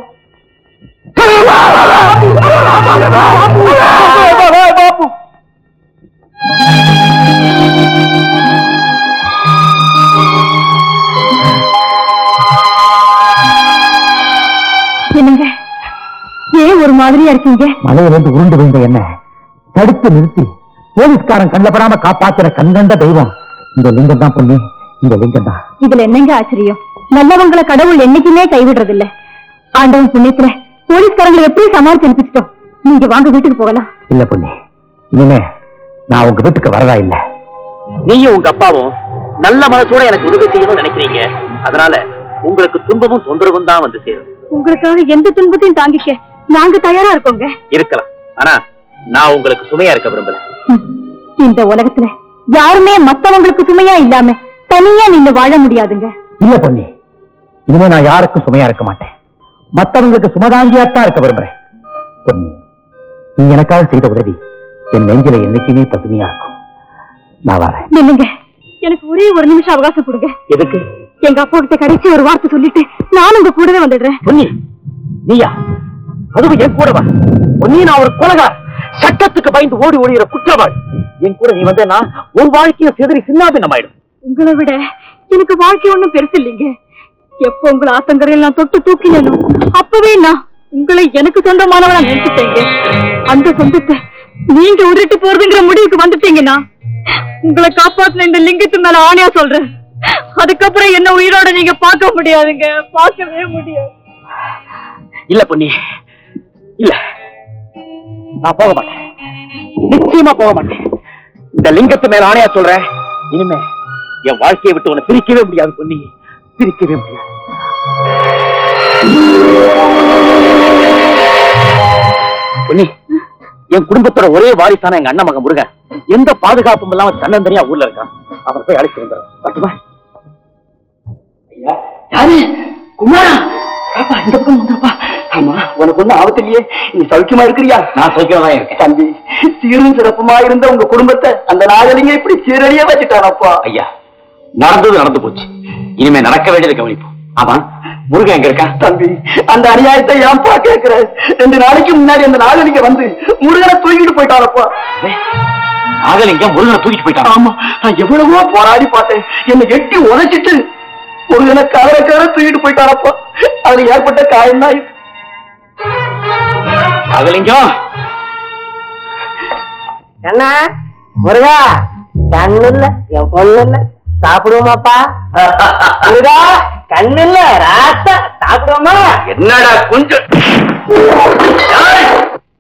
என்னங்க ஏன் ஒரு மாதிரியா இருக்கீங்க மலையிலிருந்து உருண்டு விழுந்த என்ன தடுத்து நிறுத்தி போலீஸ்காரன் கண்ணப்படாம காப்பாத்துற கண்கண்ட தெய்வம் இந்த லிங்கம் தான் பொண்ணு இந்த லிங்கம் தான் இதுல என்னங்க ஆச்சரியம் நல்லவங்களை கடவுள் என்னைக்குமே கைவிடுறது இல்ல ஆண்டவன் புண்ணியத்துல போலீஸ்காரங்களை எப்படி சமாளிச்சு அனுப்பிச்சிட்டோம் நீங்க வாங்க வீட்டுக்கு போகலாம் இல்ல பொண்ணு இனிமே நான் உங்க வீட்டுக்கு வரதா இல்ல நீயும் உங்க அப்பாவும் நல்ல மனசோட எனக்கு உதவி செய்யணும்னு நினைக்கிறீங்க அதனால உங்களுக்கு துன்பமும் தொந்தரவும் தான் வந்து சேரும் உங்களுக்காக எந்த துன்பத்தையும் தாங்கிக்க நாங்க தயாரா இருக்கோங்க இருக்கலாம் ஆனா நான் உங்களுக்கு சுமையா இருக்க விரும்பல ம். இந்த உலகத்துல யாருமே மத்தவங்களுக்கு சுமையா இல்லாம தனியா நின்னு வாழ முடியாதுங்க இல்ல பொண்ணு இனிமே நான் யாருக்கும் சுமையா இருக்க மாட்டேன் மத்தவங்களுக்கு சுமதாங்கியாத்தான் இருக்க விரும்புறேன் பொண்ணு நீ எனக்காக செய்த உதவி என் நெஞ்சில என்னைக்குமே பசுமையா இருக்கும் நான் வரேன் நில்லுங்க எனக்கு ஒரே ஒரு நிமிஷம் அவகாசம் கொடுங்க எதுக்கு எங்க அப்பா கிட்ட கடைசி ஒரு வார்த்தை சொல்லிட்டு நானும் உங்க கூடவே வந்துடுறேன் பொன்னி நீயா அதுவும் என் கூட வா பொன்னி நான் ஒரு கொலகார் சட்டத்துக்கு பயந்து ஓடி ஓடுகிற குற்றவாளி என் கூட நீ வந்தேன்னா உன் வாழ்க்கையை சிதறி சின்னாபின்னமாயிடும் உங்களை விட எனக்கு வாழ்க்கை ஒண்ணும் பெருசு இல்லைங்க எப்போ உங்களை ஆத்தங்கரையில் நான் தொட்டு தூக்கினேனோ அப்பவே நான் உங்களை எனக்கு சொந்தமானவனா நினைச்சுட்டேங்க அந்த சொந்தத்தை நீங்க உருட்டு போறதுங்கிற முடிவுக்கு வந்துட்டீங்கன்னா உங்களை காப்பாத்தின இந்த லிங்கத்து மேல ஆணையா சொல்றேன் அதுக்கப்புறம் என்ன உயிரோட நீங்க பார்க்க முடியாதுங்க பார்க்கவே முடியாது இல்ல பொன்னி இல்ல நான் போக மாட்டேன் நிச்சயமா போக மாட்டேன் இந்த லிங்கத்து மேல ஆணையா சொல்றேன் இனிமே என் வாழ்க்கையை விட்டு உன்னை பிரிக்கவே முடியாது பொன்னி பிரிக்கவே முடியாது பொன்னி என் குடும்பத்தோட ஒரே வாரிசான எங்க அண்ணன் மகன் முருகன் எந்த பாதுகாப்பும் இல்லாம தன்னந்தனியா ஊர்ல இருக்கான் அவன் போய் அழைச்சு வந்தார் பட்டுமா யாரு குமாரா பாப்பா இந்த பக்கம் வந்தாப்பா ஆமா உனக்கு ஒண்ணும் ஆபத்து இல்லையே நீ சௌக்கியமா இருக்கிறியா நான் சௌக்கியமா இருக்கேன் தம்பி சீரும் சிறப்புமா இருந்த உங்க குடும்பத்தை அந்த நாகலிங்க இப்படி சீரழிய வச்சுட்டானப்பா ஐயா நடந்தது நடந்து போச்சு இனிமே நடக்க வேண்டியது கவனிப்போம் ஆமா முருகன் எங்க இருக்கா தம்பி அந்த அநியாயத்தை ஏன்பா கேக்குற ரெண்டு நாளைக்கு முன்னாடி அந்த நாகலிங்க வந்து முருகனை தூக்கிட்டு போயிட்டானப்பா நாகலிங்கம் முருகனை தூக்கிட்டு போயிட்டான் ஆமா நான் எவ்வளவோ போராடி பார்த்தேன் என்னை எட்டி உதைச்சிட்டு முருகனை கவர கவர தூக்கிட்டு போயிட்டானப்பா அதுல ஏற்பட்ட காயம் தான் நாகலிங்கம் அண்ணா முருகா கண்ணு இல்ல என் பொண்ணு இல்ல சாப்பிடுவோமாப்பா முருகா கண்ணு இல்ல ராசா சாப்பிடுவோமா என்னடா கொஞ்சம் ஏய்!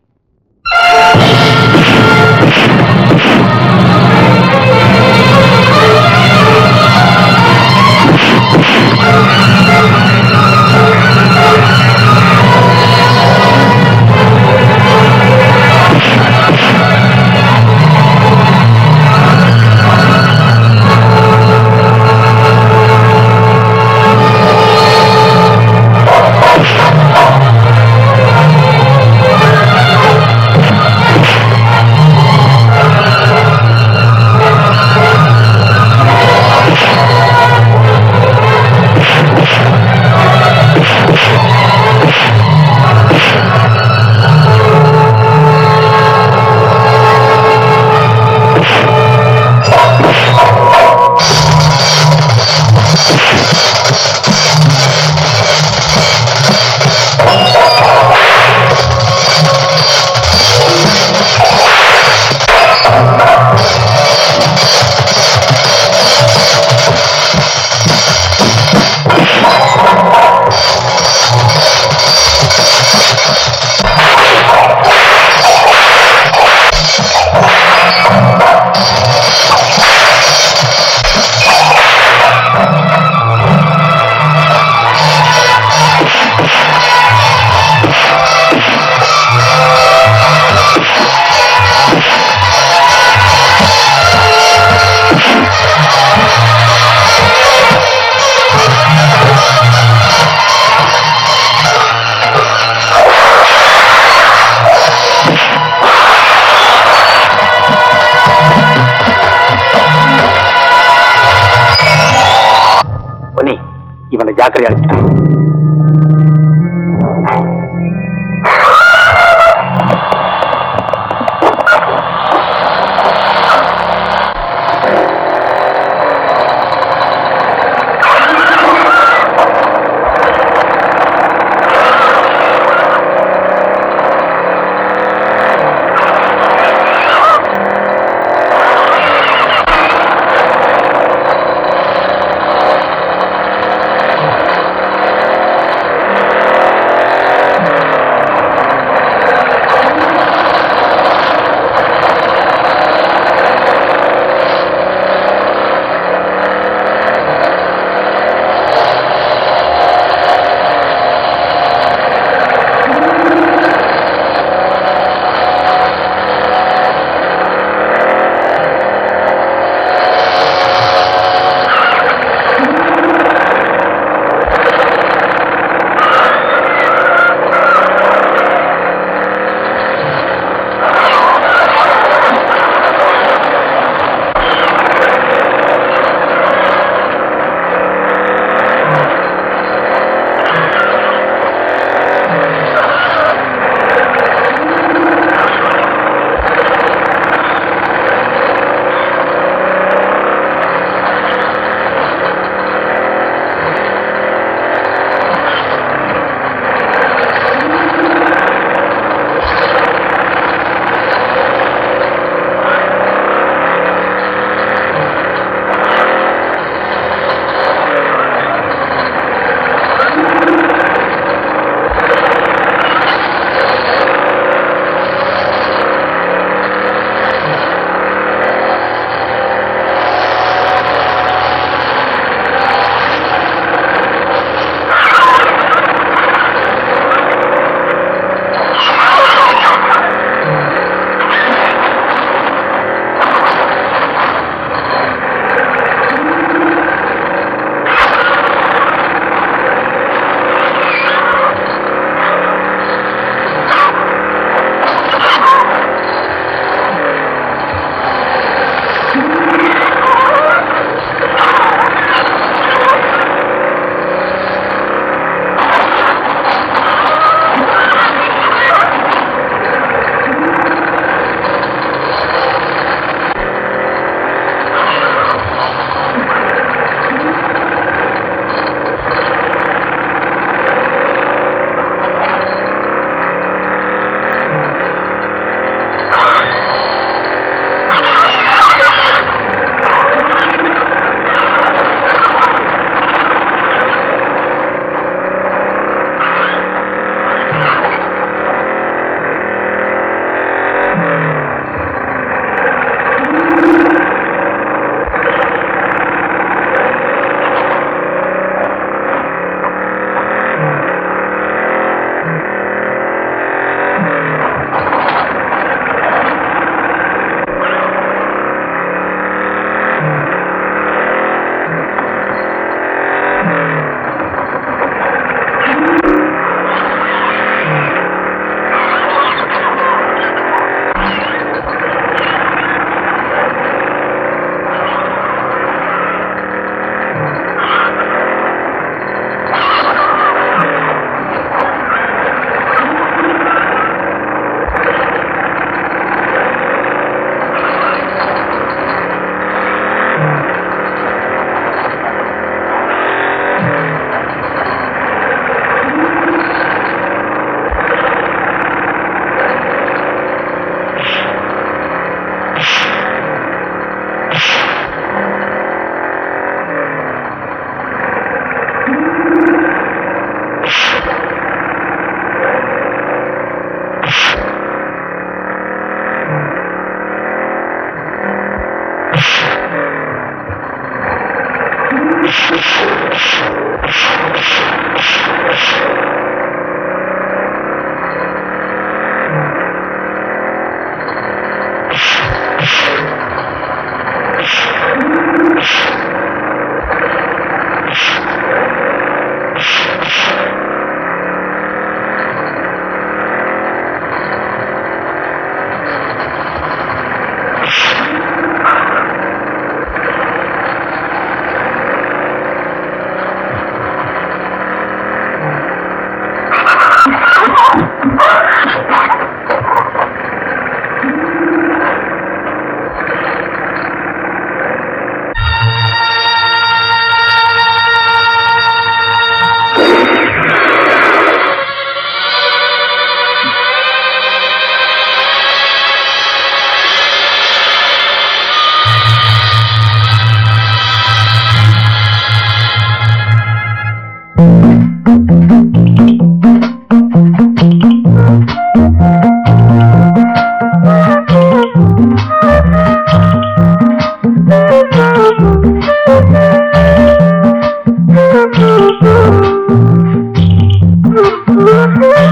பொன்னி இவனை ஜாக்கிரதையா அழைச்சிட்டான்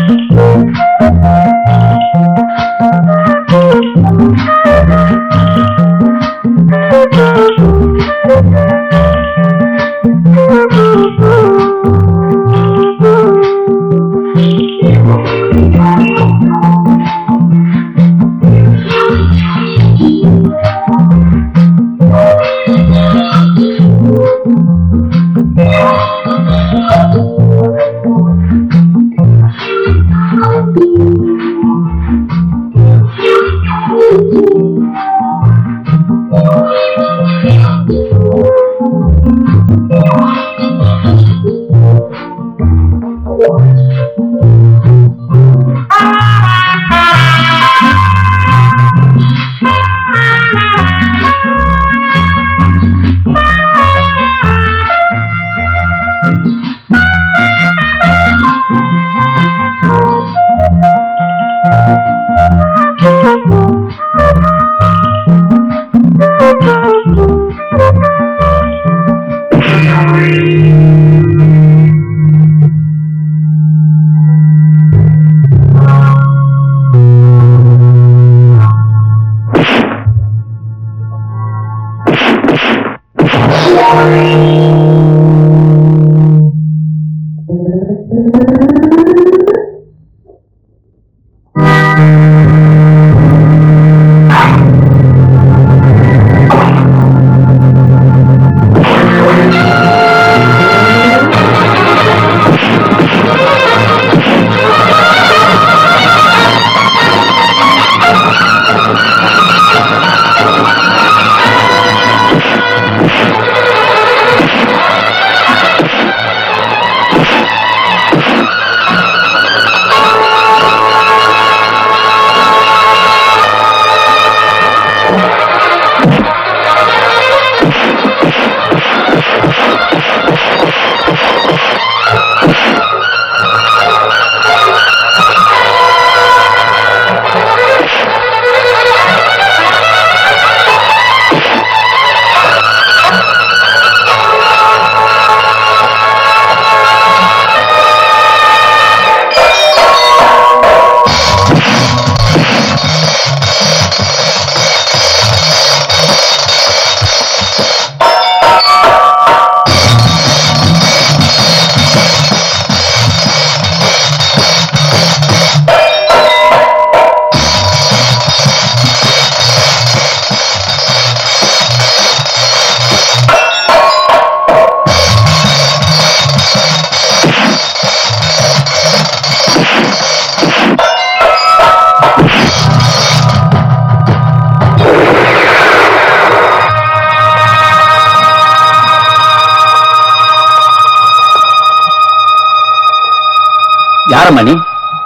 யாரம்மா நீ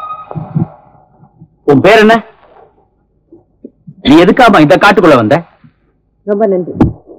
உன் பேர் என்ன நீ எதுக்காமா இந்த காட்டுக்குள்ள வந்த ரொம்ப நன்றி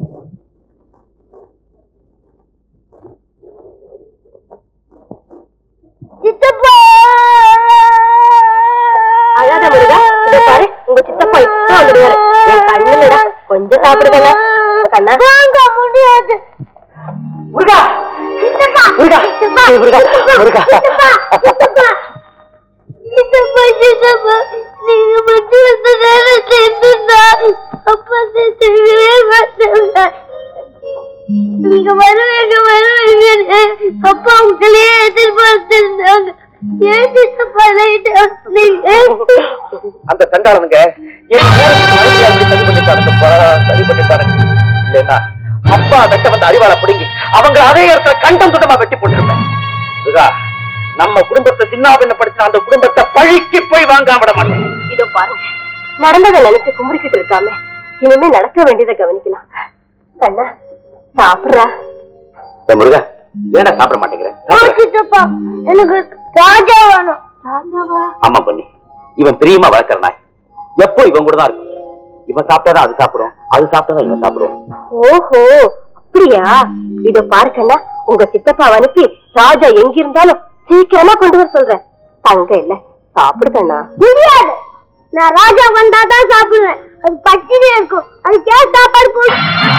அழாத முருகா இதோ பாரு உங்க சித்தப்பா இப்ப வந்துடுவாரு என் கண்ணுலடா கொஞ்சம் சாப்பிடுதல கண்ணா வாங்க முடியாது முருகா சித்தப்பா முருகா முருகா முருகா சித்தப்பா சித்தப்பா சித்தப்பா நீங்க மட்டும் இந்த நேரம் சேர்ந்துட்டா அப்பா செய்யவே மாட்டேன் நீங்க வருவீங்க வருவீங்க அப்பா உங்களையே எதிர்பார்த்திருந்தாங்க ஏன் சித்தப்பா லைட் நீங்க அந்த சண்டாளனுங்க என் நேரத்துக்கு மறுபடியும் அப்படி சரி பண்ணிட்டானுங்க பா, சரி பண்ணிட்டானுங்க இல்லைன்னா அப்பா வெட்ட வந்த அறிவாளை பிடுங்கி அவங்க அதே இடத்துல கண்டம் துண்டமா வெட்டி போட்டிருப்பேன் இதுதா, நம்ம குடும்பத்தை சின்னாபின்னப்படுத்தின அந்த குடும்பத்தை பழிக்கு போய் வாங்காம விட மாட்டேன் இதோ பாருங்க நடந்ததை நினைச்சு கும்பிடிக்கிட்டு இருக்காம இனிமே நடக்க வேண்டியதை கவனிக்கலாம் கண்ணா சாப்பிடுறா ஏய் முருகா ஏன்னா சாப்பிட மாட்டேங்கிறேன் சாப்பிடு. சித்தப்பா எனக்கு ராஜா வேணும் ராஜாவா ஆமா பண்ணி இவன் பிரியமா வளர்க்கற நாய் எப்போ இவன் கூட தான் இருக்கும் இவன் சாப்பிட்டாதான் அது சாப்பிடும் அது சாப்பிட்டாதான் இவன் சாப்பிடுவோம் ஓஹோ அப்படியா இதோ பாரு கண்ணா உங்க சித்தப்பா அனுப்பி ராஜா எங்க இருந்தாலும் சீக்கிரமா கொண்டு வர சொல்றேன் தங்க இல்ல சாப்பிடு கண்ணா முடியாது நான் ராஜா வந்தாதான் சாப்பிடுவேன் அது பட்டினி இருக்கும் அதுக்கே சாப்பாடு போடு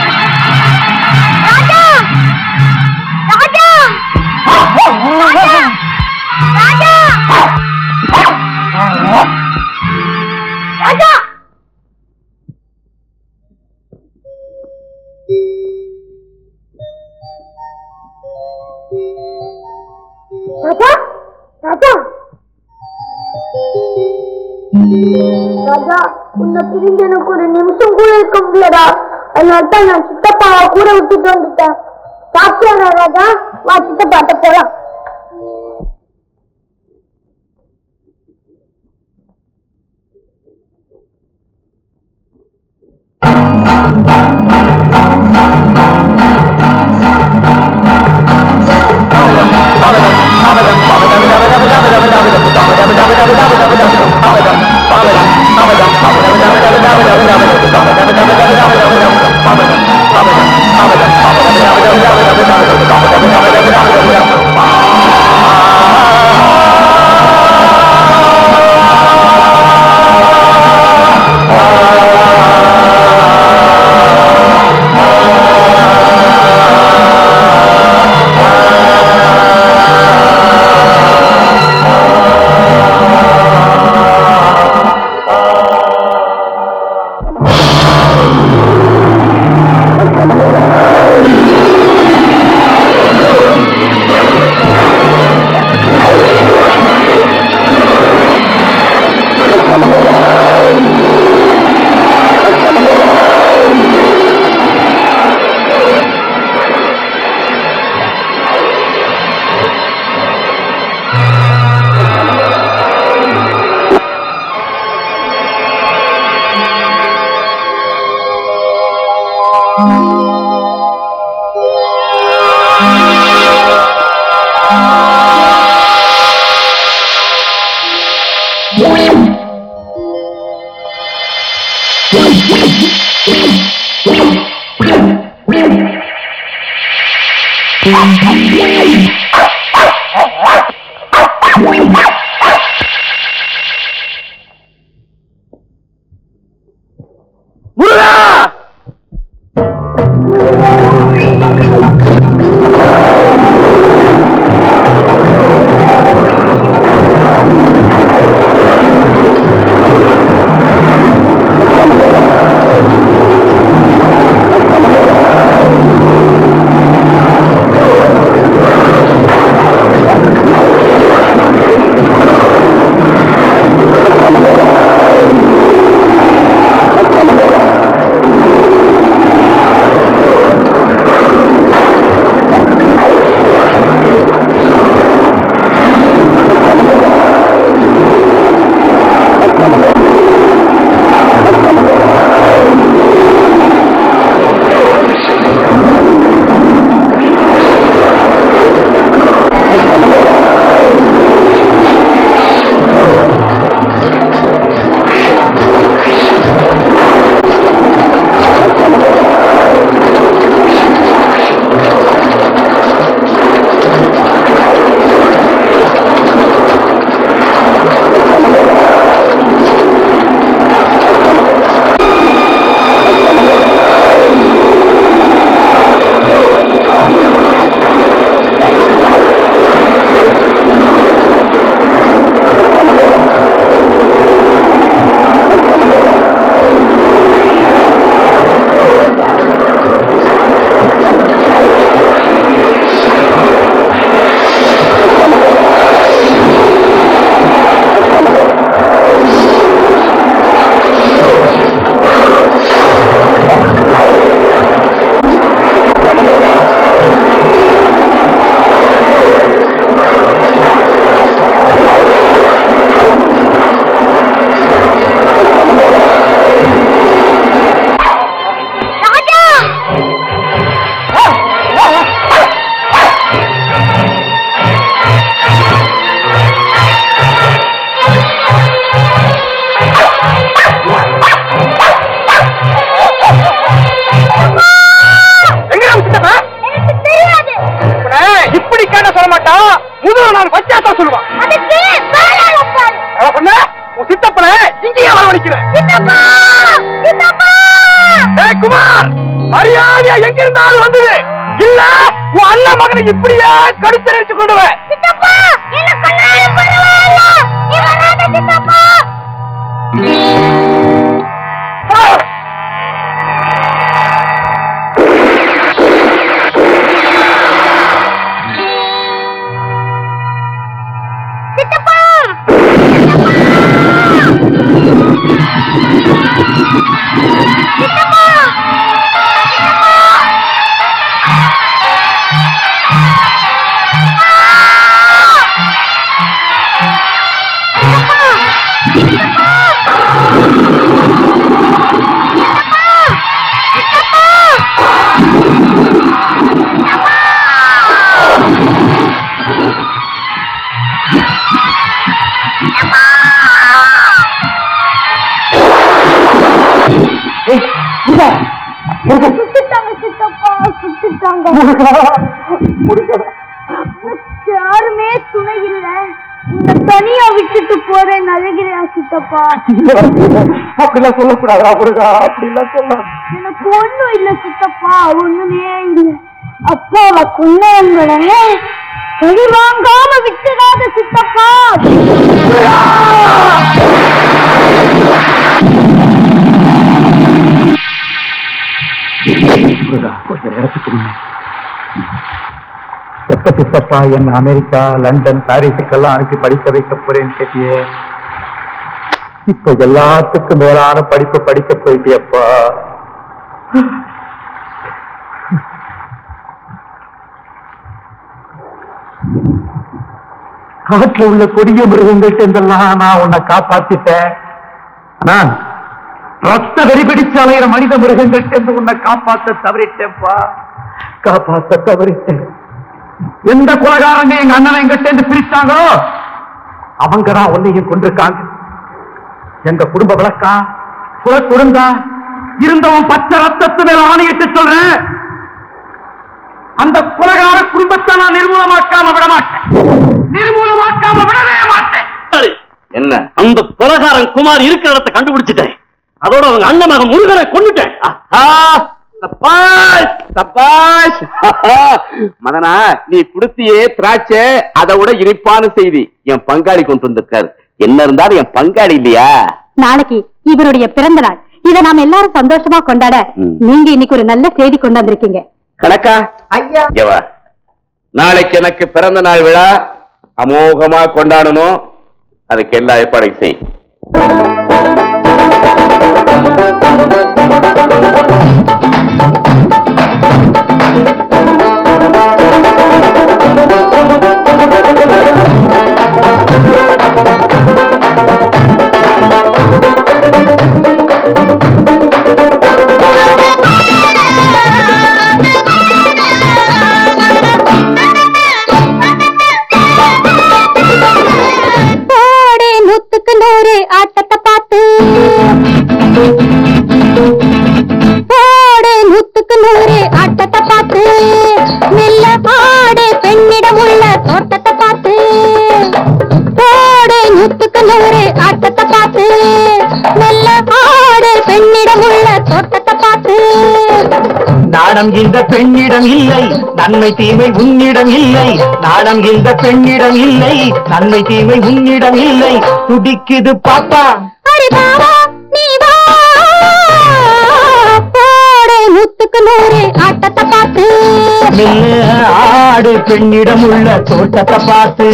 ராஜா ராஜா ராஜா ராஜா ராஜா உன்னை பிரிஞ்சு எனக்கு ஒரு நிமிஷம் கூட இருக்க முடியலடா அதனால தான் நான் சித்தப்பாவை கூட விட்டுட்டு வந்துட்டேன் சாப்பிட்டியா ராஜா வா சித்தப்பாட்ட போலாம் இப்படி கேட்ட சொல்ல மாட்டான் முதல்ல நான் வச்சாத்தான் சொல்லுவான் அதுக்கு வேளாண் உட்காரு. அவன் சொன்ன உன் சித்தப்பனை இங்கேயே வரவழைக்கிறேன் சித்தப்பா சித்தப்பா ஏய் குமார் மரியாதையா எங்க இருந்தாலும் வந்தது இல்ல உன் அண்ணன் மகனை இப்படியே கடுத்தரிச்சு கொண்டு வா. சித்தப்பா என்ன கொன்னாலும் பரவாயில்ல நீ வராத சித்தப்பா சித்தப்பா சுட்டுட்டாங்க சித்தப்பா சுட்டுட்டாங்க யாருமே துணை இல்ல உன்னை தனியா விட்டுட்டு போறேன் அழுகிறா சித்தப்பா அப்படிலாம் சொல்லக்கூடாதா முருகா அப்படிலாம் சொல்ல எனக்கு ஒண்ணும் இல்ல சித்தப்பா ஒண்ணுமே இல்ல அப்பாவை கொண்டவங்கள கழி வாங்காம விட்டுடாத சித்தப்பா கொஞ்சம் நேரத்துக்கு எப்ப சித்தப்பா என்ன அமெரிக்கா லண்டன் பாரிஸுக்கெல்லாம் அனுப்பி படிக்க வைக்க போறேன்னு கேட்டியே இப்ப எல்லாத்துக்கும் மேலான படிப்பு படிக்க போயிட்டியப்பா காட்டுல உள்ள கொடிய மிருகங்கள்ட்ட இருந்தெல்லாம் நான் உன்னை காப்பாத்திட்டேன் ஆனா ரத்த வெறி பிடிச்சு அலையிற மனித மிருகங்கள்ட்ட இருந்து உன்னை காப்பாத்த தவறிட்டேன்ப்பா காப்பாத்த தவறிட்டேன் எந்த குலகாரங்க எங்க அண்ணனை எங்கிட்ட இருந்து பிரிச்சாங்களோ அவங்க தான் உன்னையும் கொண்டிருக்காங்க எங்க குடும்ப விளக்கா குல குடுந்தா இருந்தவன் பச்சை ரத்தத்து மேல ஆணையிட்டு சொல்றேன் அந்த குலகார குடும்பத்தை நான் நிர்மூலமாக்காம விட மாட்டேன் நிர்மூலமாக்காம விடவே மாட்டேன் என்ன அந்த கொலகாரன் குமார் இருக்கிற இடத்தை கண்டுபிடிச்சிட்டேன் அதோட அவங்க அண்ணன் மகன் முருகனை கொண்டுட்டேன் தப்பாஸ் தப்பாஸ் மதனா நீ குடுத்தியே திராட்சை அதை விட இனிப்பான செய்தி என் பங்காளி கொண்டு வந்திருக்காரு என்ன இருந்தாலும் என் பங்காளி இல்லையா நாளைக்கு இவருடைய பிறந்த நாள் இத நாம எல்லாரும் சந்தோஷமா கொண்டாட ம். நீங்க இன்னைக்கு ஒரு நல்ல செய்தி கொண்டாந்துருக்கீங்க கணக்கா ஐயா இங்க வா. நாளைக்கு எனக்கு பிறந்த நாள் விழா அமோகமா கொண்டாடணும் அதுக்கு எல்லா ஏற்பாடையும் செய் போடே நூத்துக்கு நூறு ஆட்டத்தை பார்த்து போடே நூத்துக்கு நூறு ஆட்டத்தை பார்த்து மெல்ல ஆடு பெண்ணிடம் உள்ள தோட்டத்தை பார்த்து போடே நூத்துக்கு நூறு ஆட்டத்தை பார்த்து மெல்ல ஆடு பெண்ணிடம் உள்ள தோட்டத்தை பார்த்து நாடம் இந்த பெண்ணிடம் இல்லை நன்மை தீமை உன்னிடம் இல்லை நாடம் இந்த பெண்ணிடம் இல்லை நன்மை தீமை உன்னிடம் இல்லை துடிக்குது பாப்பா அरे பாவா நீ வா போடே நூத்துக்கு நூறு ஆட்டத்தை பார்த்து மெல்ல ஆடு பெண்ணிடம் உள்ள தோட்டத்தை பார்த்து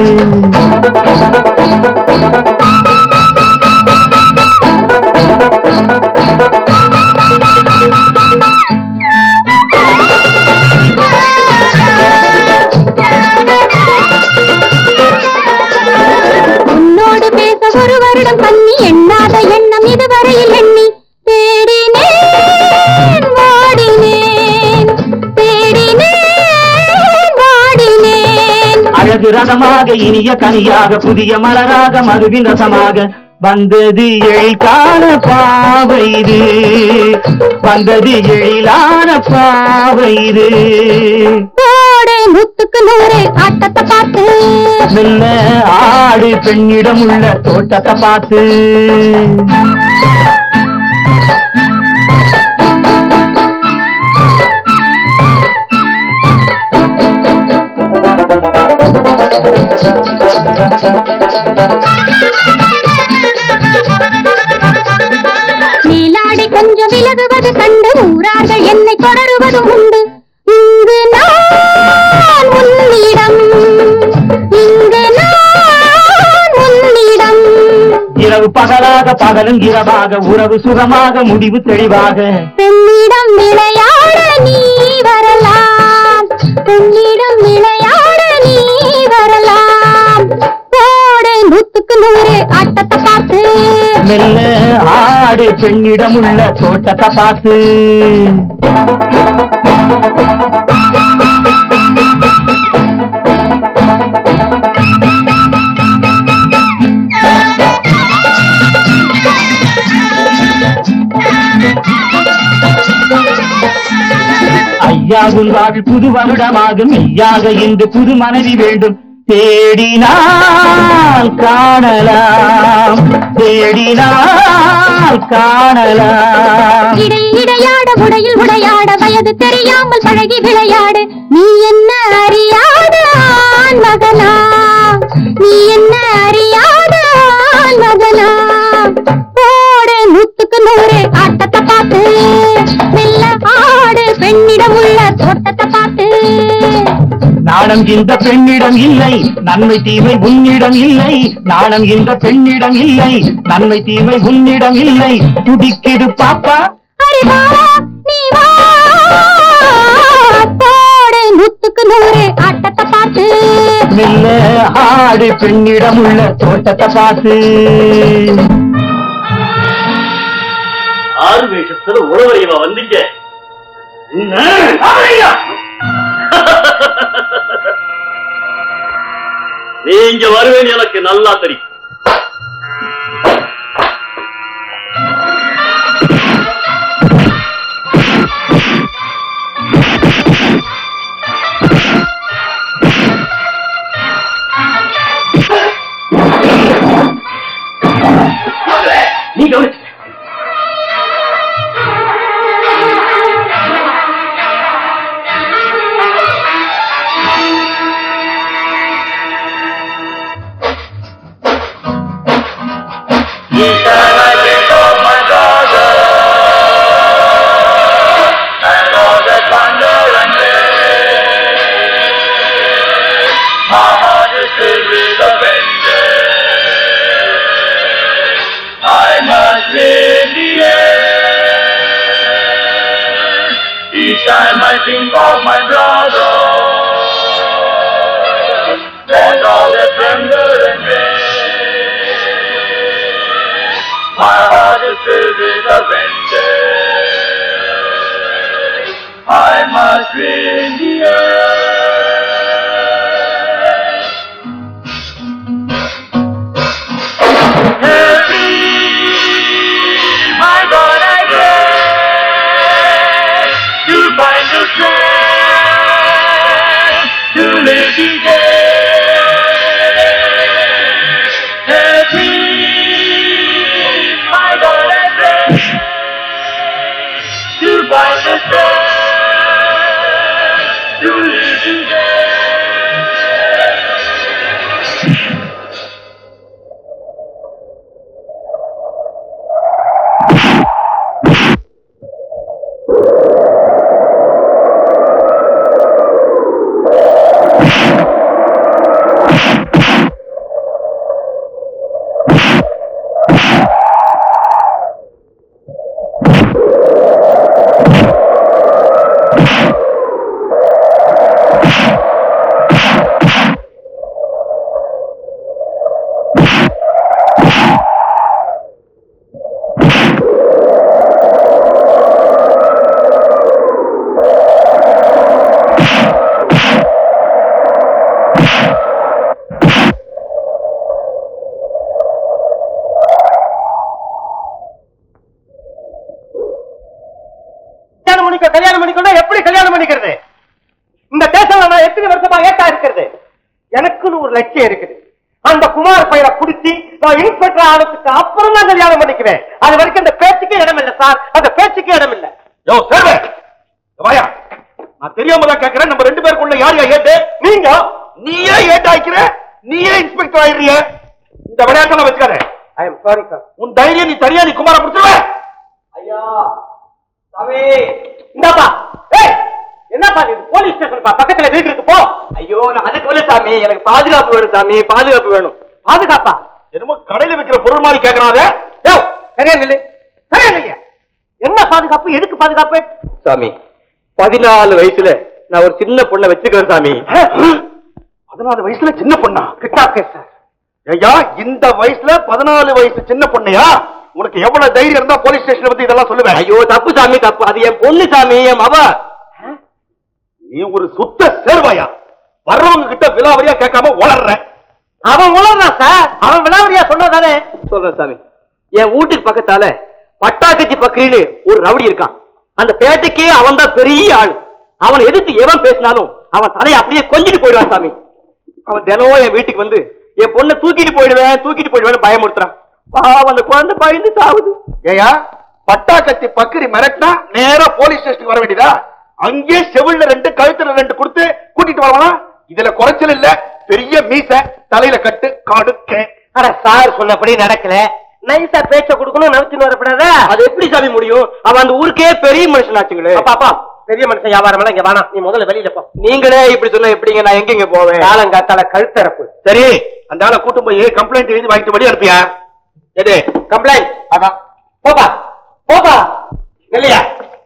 உன்னோடு பேச ஒரு வருடம் பண்ணி எண்ணாத எண்ணம் இதுவரையில் எண்ணி தேடினேன் வாடினேன் தேடினேன் வாடினேன் அழகு ரதமாக இனிய கனியாக புதிய மலராக மதுவின் ரசமாக வந்தது எழில்கான பாவை இது வந்தது எழிலான பாவை இது போடே நூத்துக்கு நூறு ஆட்டத்தை பார்த்து மெல்ல ஆடு பெண்ணிடம் உள்ள தோட்டத்தை பார்த்து நீலாடி கொஞ்சம் விலகுவது கண்டு ஊரார்கள் என்னை தொடருவதும் உண்டு இங்கு நான் உன்னிடம் இங்கு நான் உன்னிடம் இரவு பகலாக பகலும் இரவாக உறவு சுகமாக முடிவு தெளிவாக பெண்ணிடம் விளையாட நீ வரலாம் பெண்ணிடம் விளையாட நீ வரலாம் போடு நூத்துக்கு நூறு ஆட்டத்தை பார்த்து மெல்ல ஆடு பெண்ணிடம் உள்ள தோட்டத்தை பார்த்து பொய்யாகும் வாழ் புது வருடமாகும் மெய்யாக இன்று புது மனைவி வேண்டும் தேடினால் காணலாம் தேடினால் காணலாம் இடை இடையாட உடையில் உடையாட வயது தெரியாமல் பழகி விளையாடு நீ என்ன அறியாத ஆண் மகனா நீ என்ன அறியாத ஆண் மகனா போடு நூத்துக்கு நூறு ஆட்டத்தை பார்த்து மெல்ல ஆடு பெண்ணிடம் உள்ள தோட்டத்தை பார்த்து நாணம் இந்த பெண்ணிடம் இல்லை நன்மை தீமை உன்னிடம் இல்லை நாணம் இந்த பெண்ணிடம் இல்லை நன்மை தீமை உன்னிடம் இல்லை துடிக்கிடு பாப்பா அடி வா, நீ வா. போடு நூத்துக்கு நூறு ஆட்டத்தை பார்த்து மெல்ல ஆடு பெண்ணிடம் உள்ள தோட்டத்தை பார்த்து ஆறு வேஷத்துல உழவரையவா வந்தீங்க நீங்க வருவேன் எனக்கு நல்லா தெரியும் நீ கவனிச்சு Each time I think of my brother, and all the thunder and rain, my heart is filled with a vengeance. I must win the earth. Help me, my God, I pray to find the strength to live the day. Help me, my God, I pray to find the strength to live the day. கல்யாணம் பண்ணிக்க கல்யாணம் பண்ணிக்கணும் எப்படி கல்யாணம் பண்ணிக்கிறது இந்த தேசம்ல நான் எத்தனை வருஷமா ஏட்டா இருக்கிறது எனக்குன்னு ஒரு லட்சியம் இருக்குது அந்த குமார் பையனை குடிச்சு நான் இன்ஸ்பெக்டர் ஆனதுக்கு அப்புறம் தான் கல்யாணம் பண்ணிக்குவேன் அது வரைக்கும் அந்த பேச்சுக்கே இடம் இல்ல சார் அந்த பேச்சுக்கே இடம் இல்ல யோ சேர்வே வாயா நான் தெரியாம தான் கேக்குறேன் நம்ம ரெண்டு பேருக்குள்ள யார் யார் ஏட்டு நீங்க நீயே ஏட்டு ஆயிக்கிற நீயே இன்ஸ்பெக்டர் ஆயிடுறிய இந்த விளையாட்டெல்லாம் வச்சுக்காத ஐ எம் சாரி சார் உன் தைரியம் நீ தனியா நீ குமார பிடிச்சிருவ ஐயா சாமி இந்தாப்பா ஏய் என்னப்பா இது போலீஸ் ஸ்டேஷன் பக்கத்துல வீடு இருக்கு போ ஐயோ நான் அதுக்கு இல்ல சாமி எனக்கு பாதுகாப்பு வேணும் சாமி பாதுகாப்பு வேணும் பாதுகாப்பா என்னமோ கடையில விக்கிற பொருள் மாதிரி கேக்குறாங்க யோ சரியா நில்லு சரியா நில்லு என்ன பாதுகாப்பு எதுக்கு பாதுகாப்பு சாமி பதினாலு வயசுல நான் ஒரு சின்ன பொண்ணை வச்சுக்கிறேன் சாமி பதினாலு வயசுல சின்ன பொண்ணா கிட்டாக்கே சார் ஐயா இந்த வயசுல பதினாலு வயசு சின்ன பொண்ணையா உனக்கு எவ்வளவு தைரியம் இருந்தா போலீஸ் ஸ்டேஷன்ல வந்து இதெல்லாம் சொல்லுவேன் ஐயோ தப்பு சாமி தப்பு அது என் பொண்ணு சாமி என் மவ நீ ஒரு சுத்த சேர்வாயா வர்றவங்க கிட்ட விலாவரியா கேட்காம வளர்ற அவன் உளறான் சார் அவன் விளாவரியா சொன்னதானே சொல்றேன் சாமி என் வீட்டுக்கு பக்கத்தால பட்டாக்கச்சி பக்கரின்னு ஒரு ரவுடி இருக்கான் அந்த பேட்டைக்கே அவன் தான் பெரிய ஆள் அவனை எதிர்த்து எவன் பேசினாலும் அவன் தலையை அப்படியே கொஞ்சிட்டு போயிடுவான் சாமி அவன் தினமும் என் வீட்டுக்கு வந்து என் பொண்ணை தூக்கிட்டு போயிடுவேன் தூக்கிட்டு போயிடுவேன்னு பயமுறுத்துறான் பாவம் அந்த குழந்தை பயந்து சாவுது ஏயா பட்டா கத்தி பக்கரி மிரட்டினா நேரா போலீஸ் ஸ்டேஷனுக்கு வர வேண்டியதா அங்கேயே செவில்ல ரெண்டு கழுத்துல ரெண்டு கொடுத்து கூட்டிட்டு வரலாம் இதுல குறைச்சல் இல்ல பெரிய மீச தலையில கட்டு காடு கே அட சார் சொன்னபடி நடக்கல நைஸா பேச்ச கொடுக்கணும் நவச்சுன்னு வரப்படாதா அது எப்படி சாமி முடியும் அவன் அந்த ஊருக்கே பெரிய மனுஷன் ஆச்சுங்களே பாப்பா பெரிய மனுஷன் வியாபாரம் எல்லாம் இங்க வேணாம் நீ முதல்ல வெளியில போ நீங்களே இப்படி சொன்னா எப்படிங்க நான் எங்கெங்க போவேன் காலங்காத்தால கழுத்தரப்பு சரி அந்த ஆளை கூட்டும் போய் கம்ப்ளைண்ட் எழுதி வாங்கிட்டு படி அனுப்பியா எது கம்ப்ளைண்ட் அதான் போப்பா போப்பா இல்லையா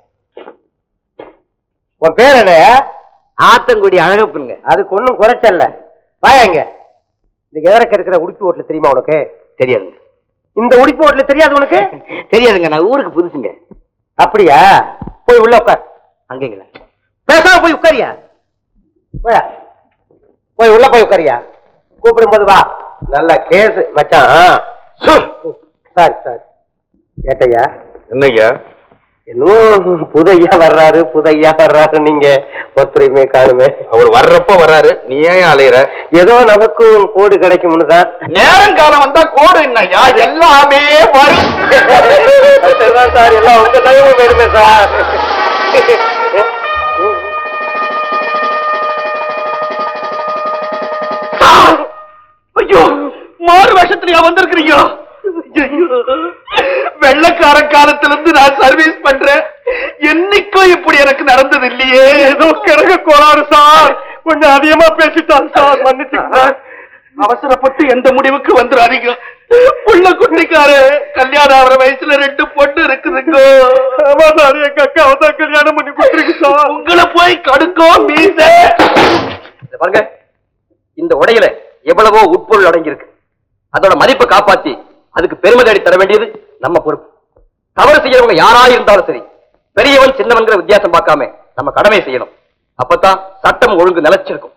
உன் பேர் என்ன ஆத்தங்குடி அழகப்புங்க அதுக்கு ஒண்ணும் குறைச்சல்ல வாயாங்க இந்த எதற்கு இருக்கிற உடுப்பி ஓட்டல தெரியுமா உனக்கு தெரியாதுங்க இந்த உடுப்பி ஓட்டல தெரியாது உனக்கு தெரியாதுங்க நான் ஊருக்கு புதுசுங்க அப்படியா போய் உள்ள உட்கார் அங்கேங்களா பேசாம போய் உட்காரியா போயா போய் உள்ள போய் உட்காரியா கூப்பிடும்போது வா நல்ல கேஸ் மச்சான் சாரி சாரி ஏட்டையா என்னய்யா என்னமோ புதையா வர்றாரு புதையா வர்றாரு நீங்க ஒத்துழைமே காணுமே அவர் வர்றப்ப வர்றாரு நீ ஏன் அலையிற ஏதோ நமக்கும் கோடு கிடைக்கும்னு தான் நேரம் காலம் வந்தா கோடு என்னய்யா எல்லாமே வரும் சரிதான் சார் எல்லாம் உங்க தயவு வேணுமே சார் ஐயோ மாறு வேஷத்துலயா வந்திருக்கிறீங்க ஐயோ, வெள்ளைக்கார காலத்துல இருந்து நான் சர்வீஸ் பண்றேன் என்னைக்கும் இப்படி எனக்கு நடந்தது இல்லையே ஏதோ கிழக்கு கோளாறு சார் கொஞ்சம் அதிகமா பேசிட்டான் சார் மன்னிச்சுங்க அவசரப்பட்டு எந்த முடிவுக்கு வந்துடாதீங்க புள்ள குட்டிக்காரு கல்யாணம் ஆகிற வயசுல ரெண்டு பொண்ணு இருக்குதுங்க ஆமா சார் எங்க அக்காவை தான் கல்யாணம் பண்ணி கொடுத்துருக்கு சார் உங்களை போய் கடுக்கோ மீச இத பாருங்க இந்த உடையில எவ்வளவோ உட்பொருள் அடங்கியிருக்கு அதோட மதிப்பை காப்பாத்தி அதுக்கு பெருமை தேடி தர வேண்டியது நம்ம பொறுப்பு தவறு செய்யறவங்க யாரா இருந்தாலும் சரி பெரியவன் சின்னவங்கிற வித்தியாசம் பார்க்காம நம்ம கடமை செய்யணும் அப்பதான் சட்டம் ஒழுங்கு நிலைச்சிருக்கும்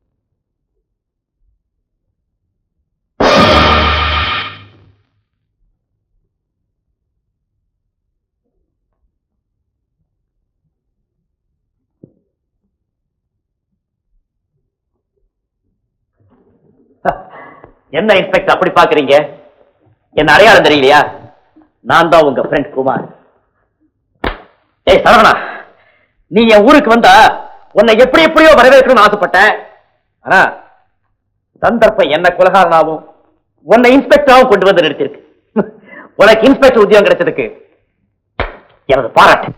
என்ன இன்ஸ்பெக்டர் அப்படி பாக்குறீங்க என்ன அடையாளம் தெரியலையா நான் தான் உங்க ஃப்ரெண்ட் குமார் ஏய் சரவணா நீ என் ஊருக்கு வந்தா உன்னை எப்படி எப்படியோ வரவேற்கணும்னு ஆசைப்பட்டேன் ஆனா சந்தர்ப்பம் என்ன குலகாரனாவும் உன்னை இன்ஸ்பெக்டராவும் கொண்டு வந்து நிறுத்திருக்கு உனக்கு இன்ஸ்பெக்டர் உத்தியோகம் கிடைச்சதுக்கு எனது பாராட்டு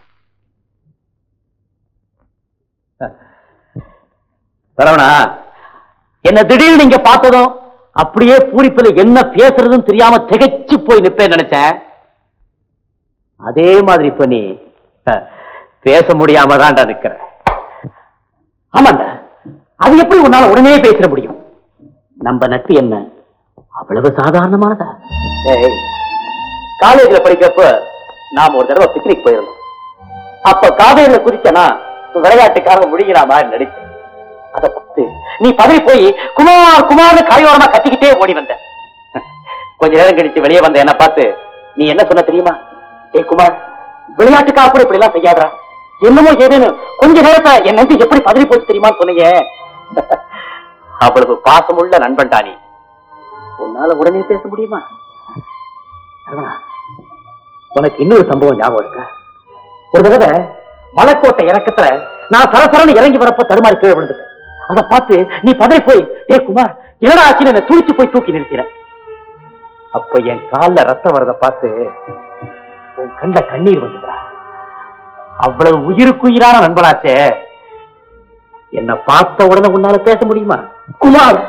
சரவணா என்ன திடீர்னு நீங்க பார்த்ததும் அப்படியே பூரிப்புல என்ன பேசுறதுன்னு தெரியாம திகைச்சு போய் நிப்பேன் நினைச்சேன் அதே மாதிரி இப்ப நீ அஹ், பேச முடியாம தான்டா நிக்கிற ஆமாண்டா அது எப்படி உன்னால உடனே பேசிட முடியும் நம்ம நட்பு என்ன அவ்வளவு சாதாரணமானதா காலேஜ்ல படிக்கிறப்ப நாம ஒரு தடவை பிக்னிக் போயிருந்தோம் அப்ப காவேரியில குதிச்சனா விளையாட்டுக்காக முடிகிற மாதிரி நடிச்சேன் அதை பார்த்து நீ பதறி போய் குமார் குமார்னு கரையோரமா கத்திக்கிட்டே ஓடி வந்த கொஞ்ச நேரம் கழிச்சு வெளியே வந்த என்ன பார்த்து நீ என்ன சொன்ன தெரியுமா ஏய் குமார் விளையாட்டுக்காக கூட இப்படி எல்லாம் செய்யாதா என்னமோ ஏதேன்னு கொஞ்ச நேரத்தை என் நெஞ்சு எப்படி பதறி போச்சு தெரியுமான்னு சொன்னீங்க அவ்வளவு பாசமுள்ள நண்பன்டா நீ உன்னால உடனே பேச முடியுமா சரவணா, உனக்கு இன்னொரு சம்பவம் ஞாபகம் இருக்கா ஒரு தடவை மலைக்கோட்டை இறக்கத்துல நான் சரசரன்னு இறங்கி வரப்போ தடுமாறி கீழே விழுந்துட்டேன் அதை பார்த்து நீ பதறி போய் ஏ குமார் என்னடா ஆச்சுன்னு என்னை துடிச்சு போய் தூக்கி நிறுத்தின அப்ப என் கால்ல ரத்தம் வரத பார்த்து உன் கண்ட கண்ணீர் வந்துடா அவ்வளவு உயிருக்குயிரான நண்பனாச்சே என்ன பார்த்த உடனே உன்னால பேச முடியுமா குமார்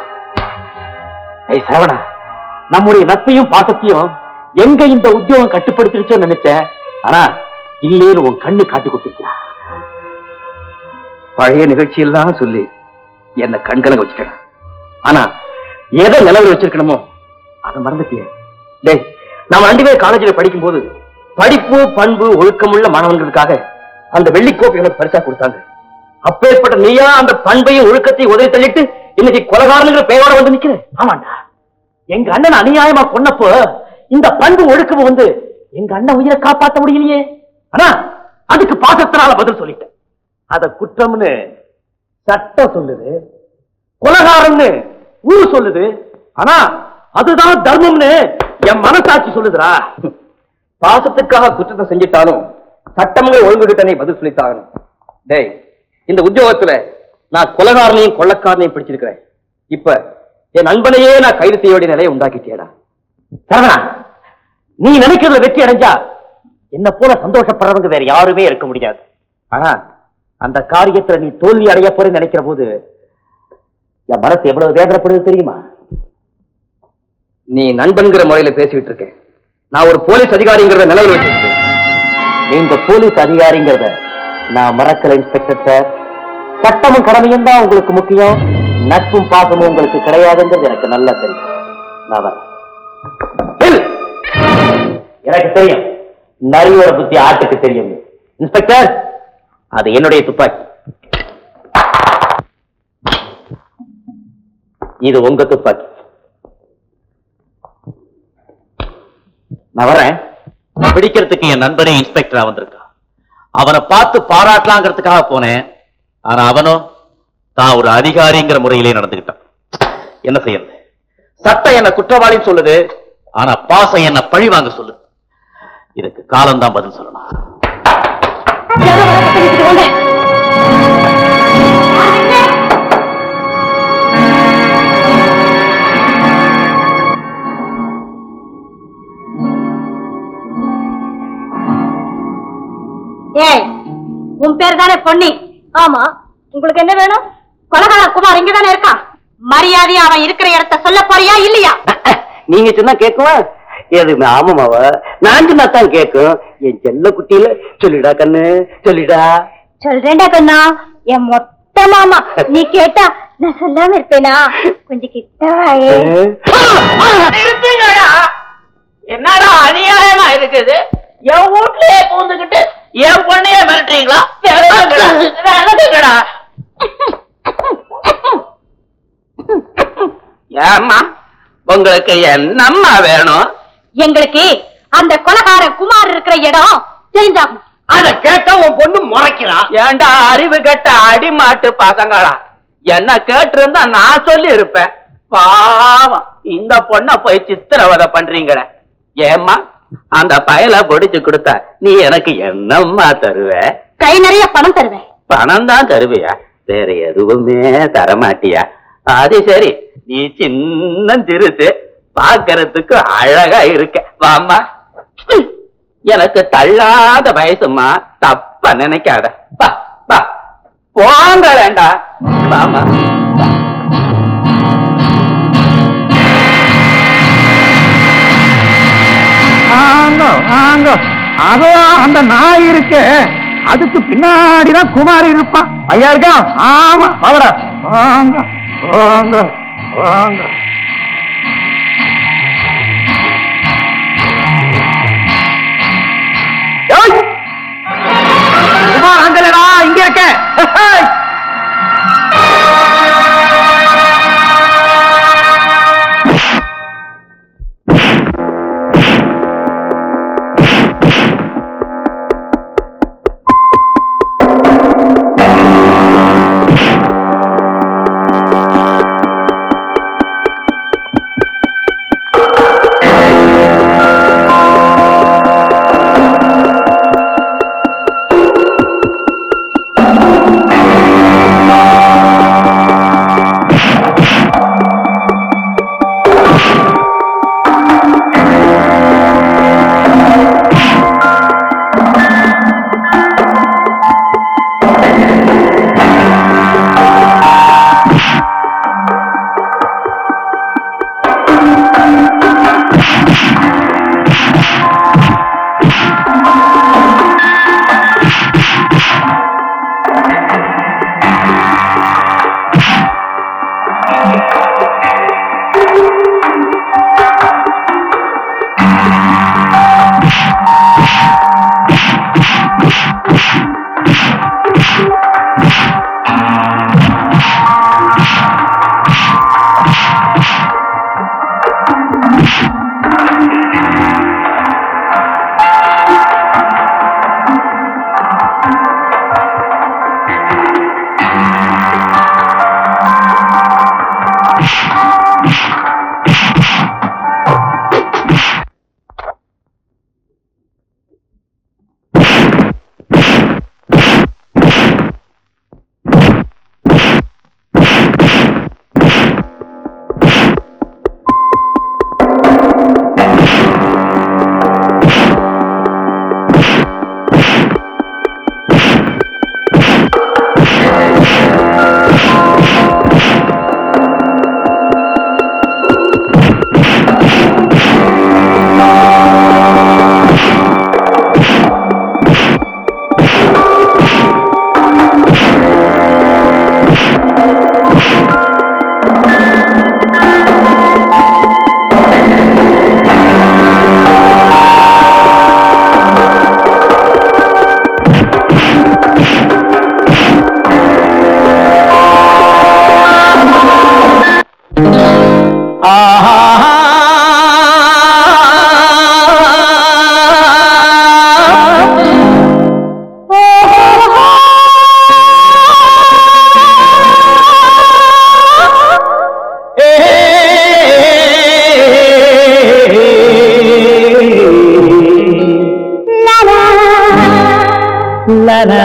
ஏய் சரவணா நம்முடைய நட்பையும் பாசத்தையும் எங்க இந்த உத்தியோகம் கட்டுப்படுத்திருச்சோன்னு நினைச்சேன் ஆனா இல்லேன்னு உன் கண்ணு காட்டி கொடுத்துருச்சா பழைய நிகழ்ச்சியெல்லாம் சொல்லி என்ன கண்கலங்க வச்சுட்டேன் ஆனா எதை நிலவில் வச்சிருக்கணுமோ அதை மறந்துட்டியே டேய் நாம ரெண்டு பேரும் காலேஜில் படிக்கும்போது படிப்பு பண்பு ஒழுக்கமுள்ள மாணவர்களுக்காக அந்த வெள்ளிக்கோப்பை எனக்கு பரிசா கொடுத்தாங்க அப்பேற்பட்ட நீயா அந்த பண்பையும் ஒழுக்கத்தையும் உதவி தள்ளிட்டு இன்னைக்கு கொலகாரங்கிற பெயரோட வந்து நிக்கிற ஆமாண்டா எங்க அண்ணன் அநியாயமா கொன்னப்போ இந்த பண்பு ஒழுக்கம் வந்து எங்க அண்ணன் உயிரை காப்பாத்த முடியலையே ஆனா அதுக்கு பாசத்தினால பதில் சொல்லிட்டேன் அத குற்றம்னு சட்டம் சொல்லுது கொலகாரம்னு ஊர் சொல்லுது ஆனா அதுதான் தர்மம்னு என் மனசாட்சி சொல்லுதுடா பாசத்துக்காக குற்றத்தை செஞ்சிட்டாலும் சட்டமும் ஒழுங்குகிட்டனே பதில் சொல்லித்தாகணும் டேய் இந்த உத்தியோகத்துல நான் கொலகாரனையும் கொள்ளக்காரனையும் பிடிச்சிருக்கிறேன் இப்ப என் நண்பனையே நான் கைது செய்ய வேண்டிய நிலையை உண்டாக்கிட்டேடா சரவணா நீ நினைக்கிறதுல வெற்றி அடைஞ்சா என்ன போல சந்தோஷப்படுறவங்க வேற யாருமே இருக்க முடியாது ஆனா அந்த காரியத்துல நீ தோல்வி அடைய போறேன்னு நினைக்கிற போது என் மனசு எவ்வளவு வேதனைப்படுது தெரியுமா நீ நண்பன்கிற முறையில பேசிட்டு இருக்க நான் ஒரு போலீஸ் அதிகாரிங்கிறத நிலையில் வச்சிருக்கேன் நீங்க போலீஸ் அதிகாரிங்கிறத நான் மறக்கல இன்ஸ்பெக்டர் சார் சட்டமும் கடமையும் தான் உங்களுக்கு முக்கியம் நட்பும் பாசமும் உங்களுக்கு கிடையாதுங்கிறது எனக்கு நல்லா தெரியும் நான் வரேன். நில். எனக்கு தெரியும் நரியோட புத்தி ஆட்டுக்கு தெரியும் இன்ஸ்பெக்டர் அது என்னுடைய துப்பாக்கி இது உங்க துப்பாக்கி நான் வரேன் பிடிக்கிறதுக்கு என் நண்பனே இன்ஸ்பெக்டரா வந்திருக்கான் அவனை பார்த்து பாராட்டலாங்கிறதுக்காக போனேன் ஆனா அவனும் தான் ஒரு அதிகாரிங்கிற முறையிலே நடந்துகிட்டான் என்ன செய்யறது சட்டம் என்ன குற்றவாளின்னு சொல்லுது ஆனா பாசம் என்ன பழி வாங்க சொல்லுது இதுக்கு காலம்தான் பதில் சொல்லணும் ஏய் உன் பேர் தானே பொன்னி ஆமா உங்களுக்கு என்ன வேணும் கொலகார குமார் இங்க தானே இருக்கான் மரியாதையா அவன் இருக்கிற இடத்த சொல்ல போறியா இல்லையா நீங்க சொன்னா கேக்குவா எது ஆமாமாவ நான் சொன்னா தான் கேக்கும் என் செல்ல குட்டியில சொல்லிடா கண்ணு சொல்லிடா சொல்றேன்டா கண்ணா என் மொத்த மாமா நீ கேட்டா நான் சொல்லாம இருப்பேனா கொஞ்சம் கிட்ட வாயே நிறுத்துங்கடா என்னடா அநியாயமா இருக்குது என் வீட்லயே பூந்துக்கிட்டு என் பொண்ணைய மிரட்டுறீங்களா நடந்துக்கடா ஏம்மா உங்களுக்கு என்னம்மா வேணும் எங்களுக்கு அந்த கொலகார குமார் இருக்கிற இடம் தெரிஞ்சாகும் அத கேட்டா உன் பொண்ணு முறைக்கிறான் ஏண்டா அறிவு கெட்ட அடிமாட்டு பசங்களா என்ன கேட்டிருந்தா நான் சொல்லி இருப்பேன் பாவம் இந்த பொண்ண போய் சித்திரவதை பண்றீங்களே ஏம்மா அந்த பயல பொடிச்சு கொடுத்தா நீ எனக்கு என்னம்மா தருவ கை நிறைய பணம் தருவேன் பணம் தான் தருவியா வேற எதுவுமே தரமாட்டியா அது சரி நீ சின்ன திருத்து பாக்குறதுக்கு அழகா இருக்க வாம்மா எனக்கு தள்ளாத வயசுமா தப்ப நினைக்காத வா வா போங்க வேண்டா வாமா ஆங்க ஆங்க அதோ அந்த நாய் இருக்கு அதுக்கு பின்னாடிதான் குமார் இருப்பான் ஐயா இருக்கா ஆமா அவரா வாங்க வாங்க வாங்க ஏய்! குமார் அங்கலடா இங்க இருக்க ஹேய்! லலா.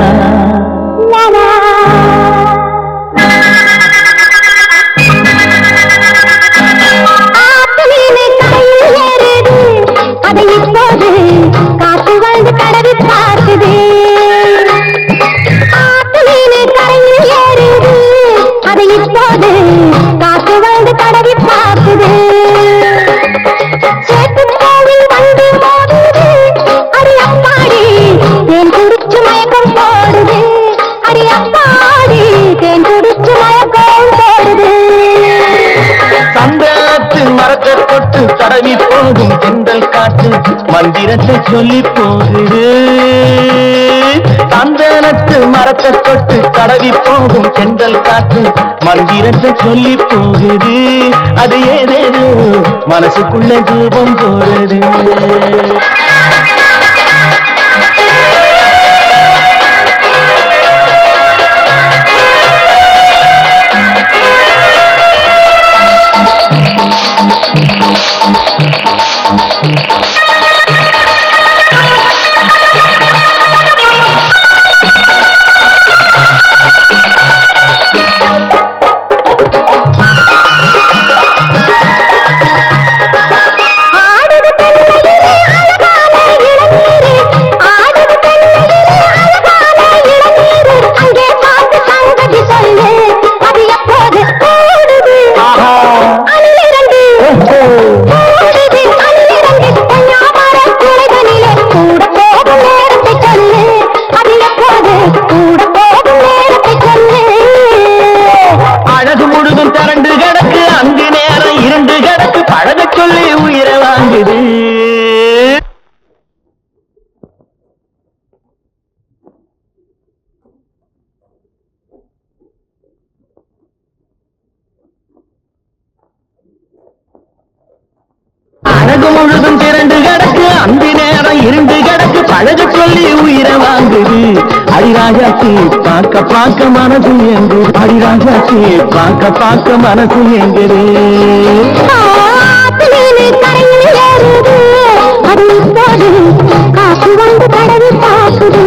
ஆத்தமீனு கரையில் ஏறுது அதை இப்போது காத்து வந்து கடவி பார்க்குது ஆத்தமீனு கரையில் ஏறுது அதை இப்போது காத்து வந்து கடவி பார்க்குது சேத்து கோவில் வந்து மோதுது அடி அப்பாடி தேன் குடிச்சு மயக்கம் போடுது அடி அப்பாடி தேன் குடிச்சு மயக்கம் போடுது சந்தனத்து மரத்தை தொட்டு தடவி போகும் தென்றல் காற்று மந்திரத்தை சொல்லி போகுது சந்தனத்து மரத்தை தொட்டு தடவி போகும் தென்றல் காற்று மந்திரத்தை சொல்லி போகுது அது ஏதேதோ மனசுக்குள்ள தூபம் போடுது ஆடுது பெண்ணையிலே அழகான இளநீரு ஆடுது பெண்ணையிலே அழகான இளநீரு அங்கே பார்த்து சங்கதி சொல்லு அது எப்போது கூடுது அன்னிரண்டு கூடுது அன்னிரண்டு பொன்னாமர குடைதனிலே கூட போகும் நேரத்தை சொல்லு அது எப்போது கூட போகும் நேரத்தை சொல்லு அழகு முழுதும் திரண்டு கிடக்கு அங்கு நேரம் இரண்டு கிடக்கு பழக சொல்லி உயிரை வாங்குது அழகு முழுதும் திரண்டு கிடக்கு அந்தி நேரம் இருண்டு கிடக்கு பழக சொல்லி உயிரை வாங்குது அடிராஜாச்சி பார்க்க பார்க்க மனசு எங்கு அடிராஜாச்சி பார்க்க பார்க்க மனசு எங்குது ஆத்தினீனு கரையில் ஏறுது அது இப்போது காசு வந்து கடவி பார்க்குது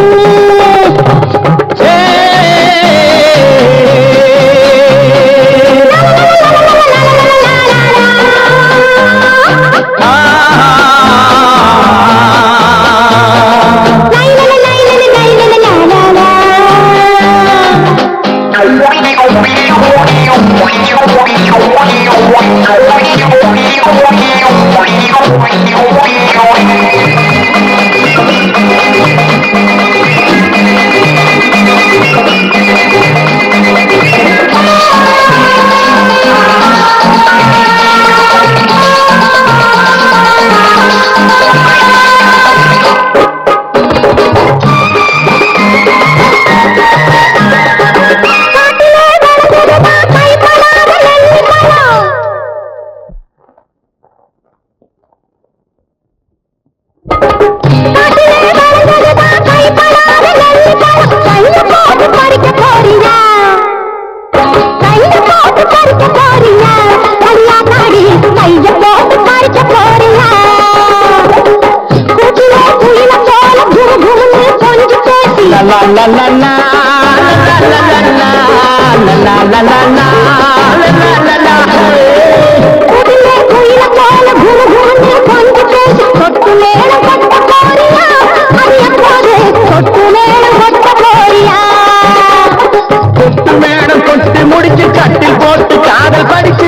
La la la la la la la la la la la la la la la la la குடிலே குயில போல குரு குருன்னு கொஞ்சம் பேசி தொட்டு மேளம் கொட்ட போறியா அது எப்போது தொட்டு மேளம் கொட்ட போறியா கொட்டு மேடம் கொட்டு முடிச்சு கட்டில் போட்டு காதல் படிச்சு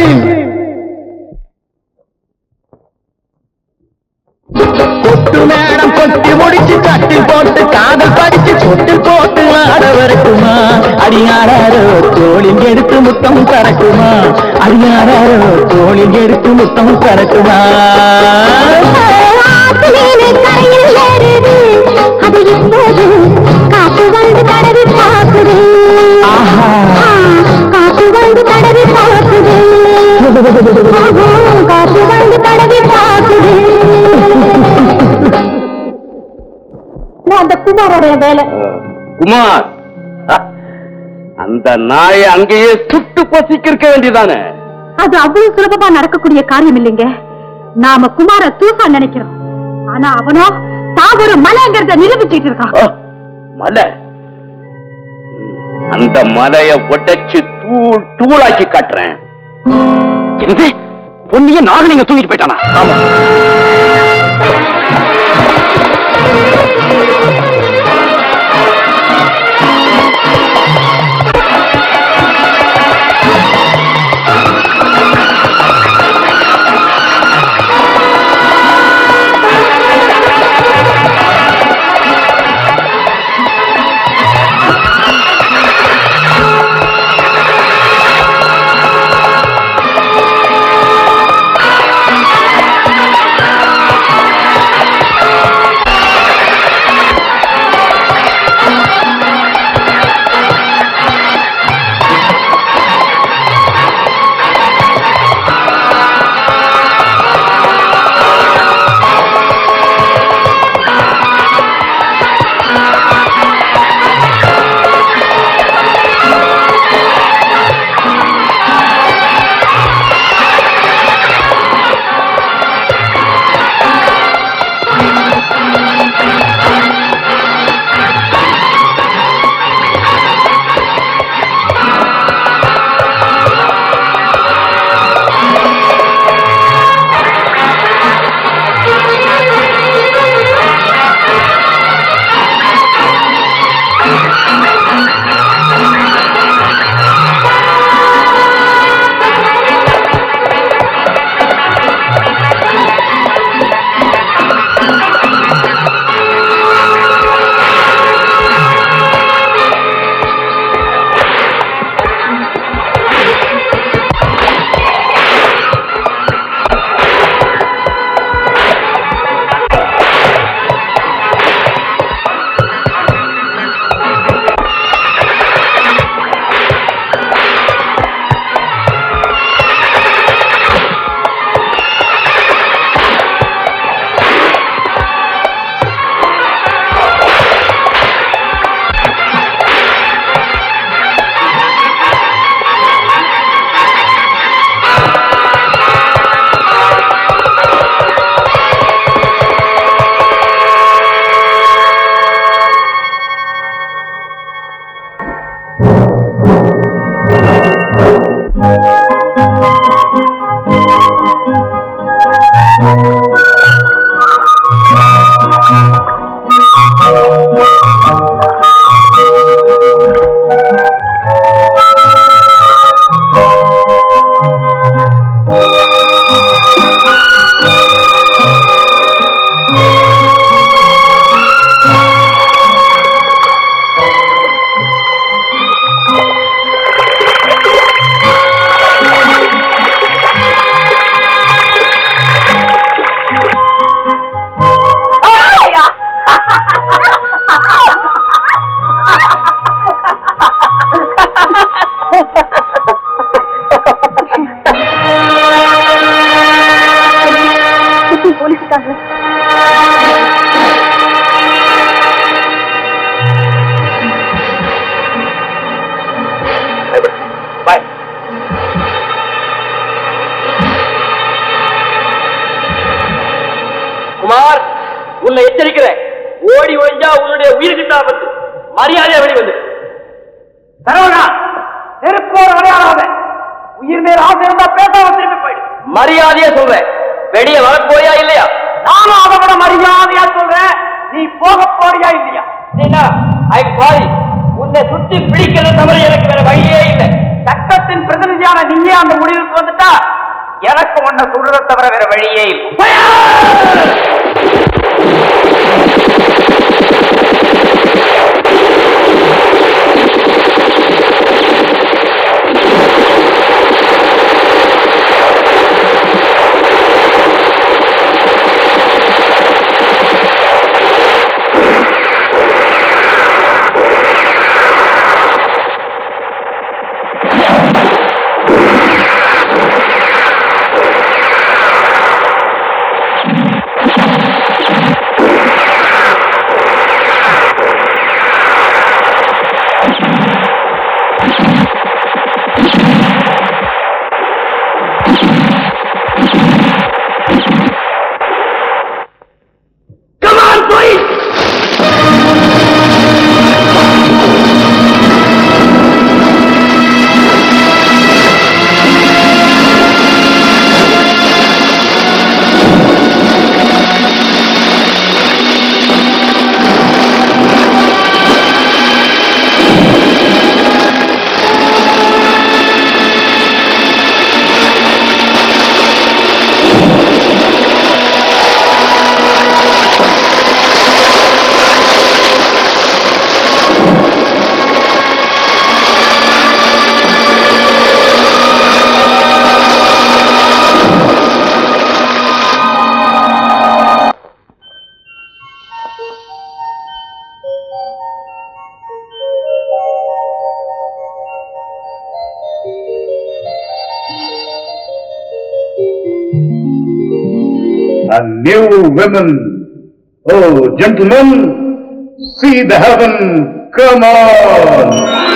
கொட்டு மேடம் கொட்டி முடிச்சு கட்டில் போட்டு காதல் படிச்சு கொட்டு போட்டு ஆட வரட்டுமா அடியாரோ தோளில் எடுத்து முத்தம் தரட்டுமா அடியாரோ தோளில் எடுத்து முத்தம் தரட்டுமா ஆத்தினீனு கரையில் ஏறுது அது இப்போது காத்து வந்து கடவி பார்க்குது ஆஹா. ஆ, காத்து வந்து கடவி பார்க்குது ஆஹா, காத்து வந்து கடவி பார்க்குது அந்த குமாரோடைய வேலை குமார் அ, அந்த நாயை அங்கேயே சுட்டு பசிக்கிருக்க வேண்டியதானே அது அவ்வளவு சுலபமா நடக்கக்கூடிய காரியம் இல்லைங்க நாம குமார தூசா நினைக்கிறோம் ஆனா அவனோ தான் ஒரு மலைங்கிறத நிரூபிச்சிட்டு இருக்கான் அ, மலை ம், அந்த மலைய உடைச்சு தூள் தூளாக்கி காட்டுறேன் என்னது பொன்னிய நாகலிங்க தூக்கிட்டு போயிட்டானா ஆமா போலீஸ்காரங்க பாய் குமார் உன்னை எச்சரிக்கிறேன் ஓடி ஒழிஞ்சா உன்னுடைய உயிருக்கு ஆபத்து மரியாதையா வெளி வந்து சரவணா நெருப்போர் அடையாளாத உயிர் மேல் ஆசை இருந்தா பேசாம திரும்பி போயிடு மரியாதையா சொல்றேன் வெளியே வரப்போறியா இல்லையா நானும் அதை விட மரியாதையா சொல்றேன் நீ போக போறியா இல்லையா ஐ சாரி உன்னை சுத்தி பிடிக்கிறது தவிர எனக்கு வேற வழியே இல்லை சட்டத்தின் பிரதிநிதியான நீயே அந்த முடிவுக்கு வந்துட்டா எனக்கு உன்னை சொல்றதை தவிர வேற வழியே இல்லை and new women. Oh, gentlemen, see the heaven. Come on.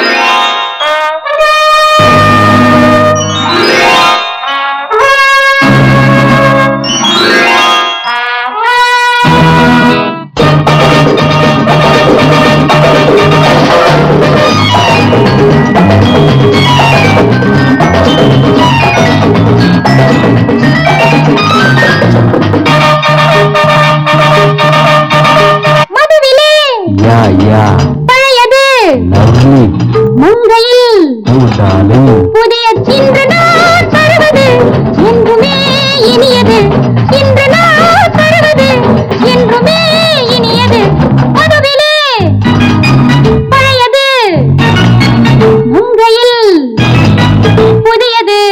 மதுவிலே யா யா பழையது லவ்லி மங்கையில் பூடாலே புதிய இன்று நான் தருவது என்றுமே இனியது இன்று நான் தருவது என்றுமே இனியது மதுவிலே பழையது மங்கையில் புதியது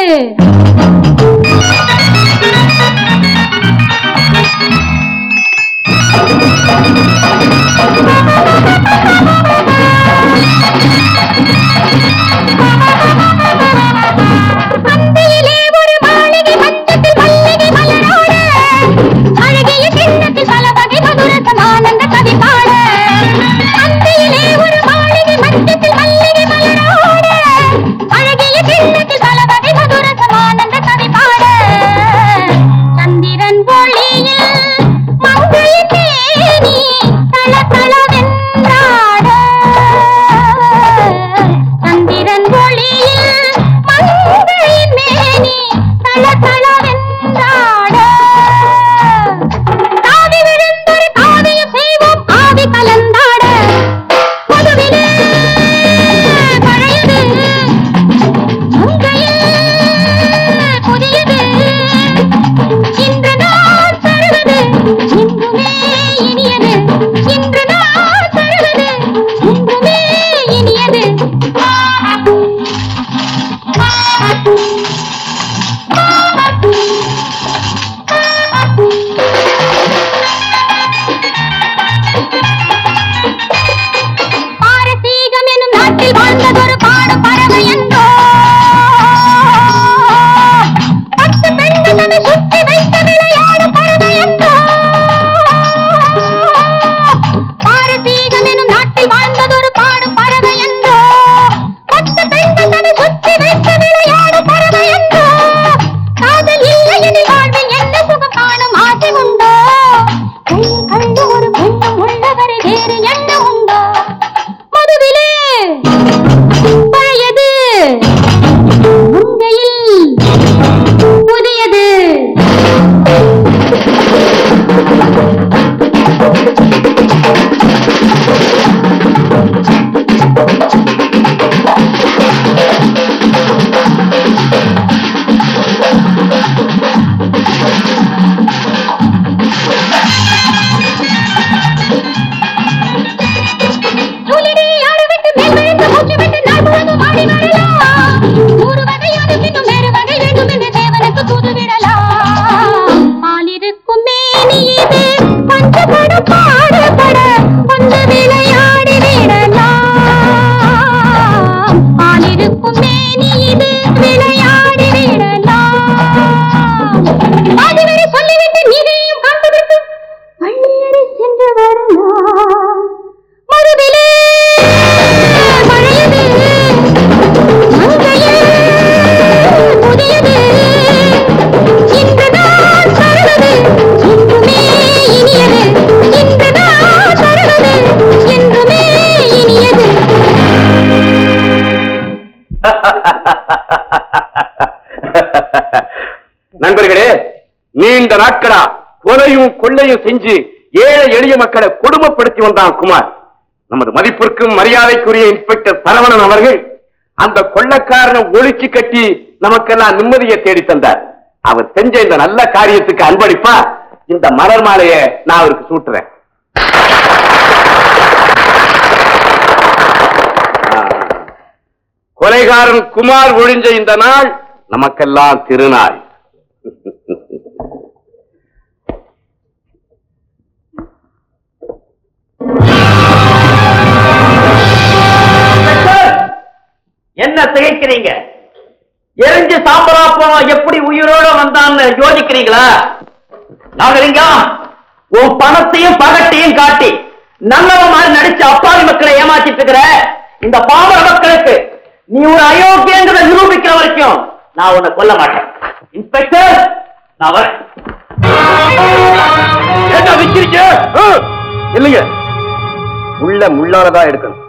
மந்தையிலே ஒரு மாளிகை மஞ்சத்தில் மல்லிகை மலரோட அழகிய கிண்ணத்தில் பல வகை மதுரசம் ஆனந்த கவி பாட மந்தையிலே ஒரு மாளிகை மஞ்சத்தில் மல்லிகை மலரோட அழகிய கிண்ணத்தில் பல வகை மதுரசம் ஆனந்த கவி பாட சந்திரன் ஒளியில் மங்கையின் மேனி தள தளவென்றாட சந்திரன் ஒளியில் மங்கையின் மேனி தள தளவென்றாட காவி விழுந்தொரு காவியம் செய்வோம் ஆவி கலந்தாட மதுவிலே பழையது மங்கையில் புதியது இன்று நான் தருவது இன்றுமே இனியது இன்று நான் தருவது இன்றுமே இனியது பாரசீகம் எனும் நாட்டில் வாழ்ந்ததொரு பாடும் பறவை என்றோ பத்து பெண்கள் தன்னை சுற்றி வைத்த விளையாடும் பறவை என்றோ பாரசீகம் எனும் நாட்டில் வாழ்ந்ததொரு பாடும் பறவை என்றோ பத்து பெண்கள் தன்னை சுற்றி வைத்த விளையாடும் பறவை என்றோ காதல் இல்லை எனில் வாழ்வில் என்ன சுகம் காணும் ஆசை உண்டோ கையில் கண்டு ஒரு பெண்ணும் உள்ளவரை வேறு என்ன உண்டோ மதுவிலே பழையது முங்கையில் புதியது துளிரி ஆடவிட்டு மேல் விழுந்து மூச்சு விட்டு நாள் முழுதும் ஆடி வரலாம் நூறு வகையான பின்னும் வேறு வகை வேண்டும் என்று தேவனுக்கு தூது விடலாம் பாலிருக்கும் மேனி இது பஞ்சப்பட பாடுபட கொஞ்சம் விளையாடி விடலாம் பாலிருக்கும் மேனி இது விளையாடி விடலாம் அதுவரை சொல்லிவிட்டு நீதியையும் காண்பதற்கு பள்ளியறை சென்று வரலாம் மறுவிலே பழையது மங்கையில் புதியது இன்று நான் தருவது இன்றுமே இனியது இன்று நான் தருவது என்றுமே இனியது நண்பர்களே நீண்ட நாட்களா கொலையும் கொள்ளையும் செஞ்சு ஏழை எளிய மக்களை கொடுமைப்படுத்தி வந்தான் குமார் நமது மதிப்பிற்கும் மரியாதைக்குரிய இன்ஸ்பெக்டர் சரவணன் அவர்கள் அந்த கொள்ளக்காரனை ஒழிச்சு கட்டி நமக்கெல்லாம் நிம்மதியை தேடி தந்தார் அவர் செஞ்ச இந்த நல்ல காரியத்துக்கு அன்பளிப்பா இந்த மலர் மாலையை நான் அவருக்கு சூட்டுறேன் ஆ. கொலைகாரன் குமார் ஒழிஞ்ச இந்த நாள் நமக்கெல்லாம் திருநாள் என்ன திகைக்கிறீங்க எரிஞ்சு சாம்பலா போனோம் எப்படி உயிரோட வந்தான்னு யோசிக்கிறீங்களா நாகலிங்கம் உன் பணத்தையும் பகட்டையும் காட்டி நல்லவ மாதிரி நடிச்ச அப்பாவி மக்களை ஏமாத்திட்டு இருக்கிற இந்த பாமர மக்களுக்கு நீ ஒரு அயோக்கியங்கிறத நிரூபிக்கிற வரைக்கும் நான் உன்னை கொல்ல மாட்டேன் இன்ஸ்பெக்டர் நான் வரேன் என்ன விக்கிறீங்க ஆ? இல்லைங்க உள்ள முள்ளாலதான் எடுக்கணும்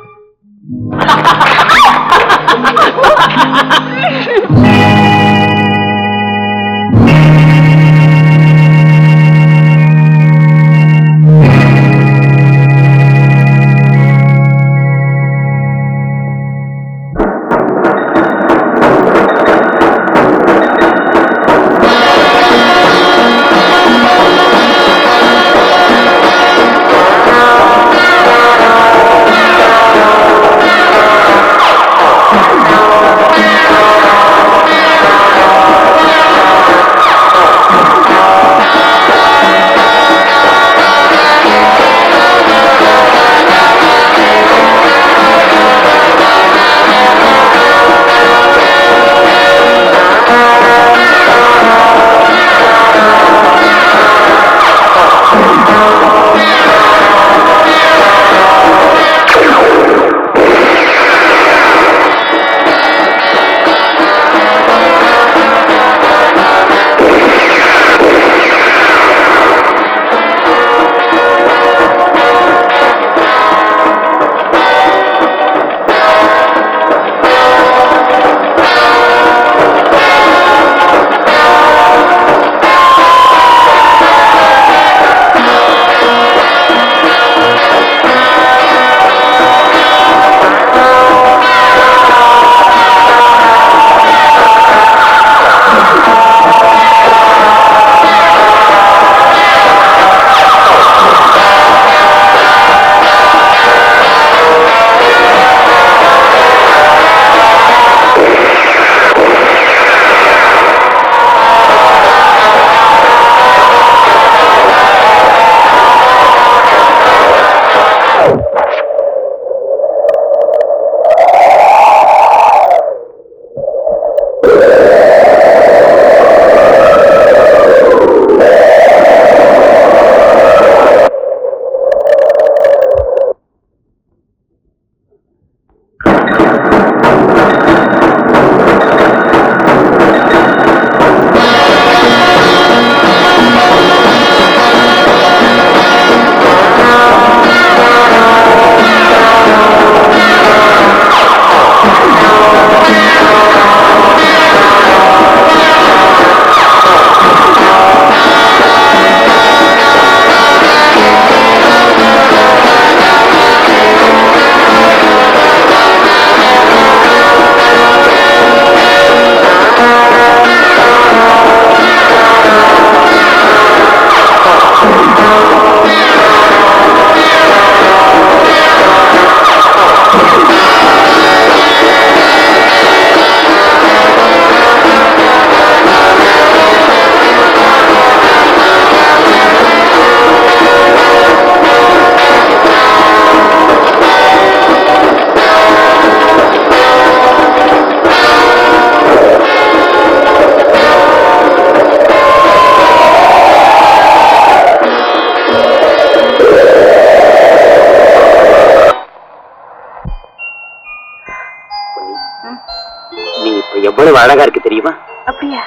நீ இப்ப எவ்வளவு அழகா இருக்கு தெரியுமா அப்படியா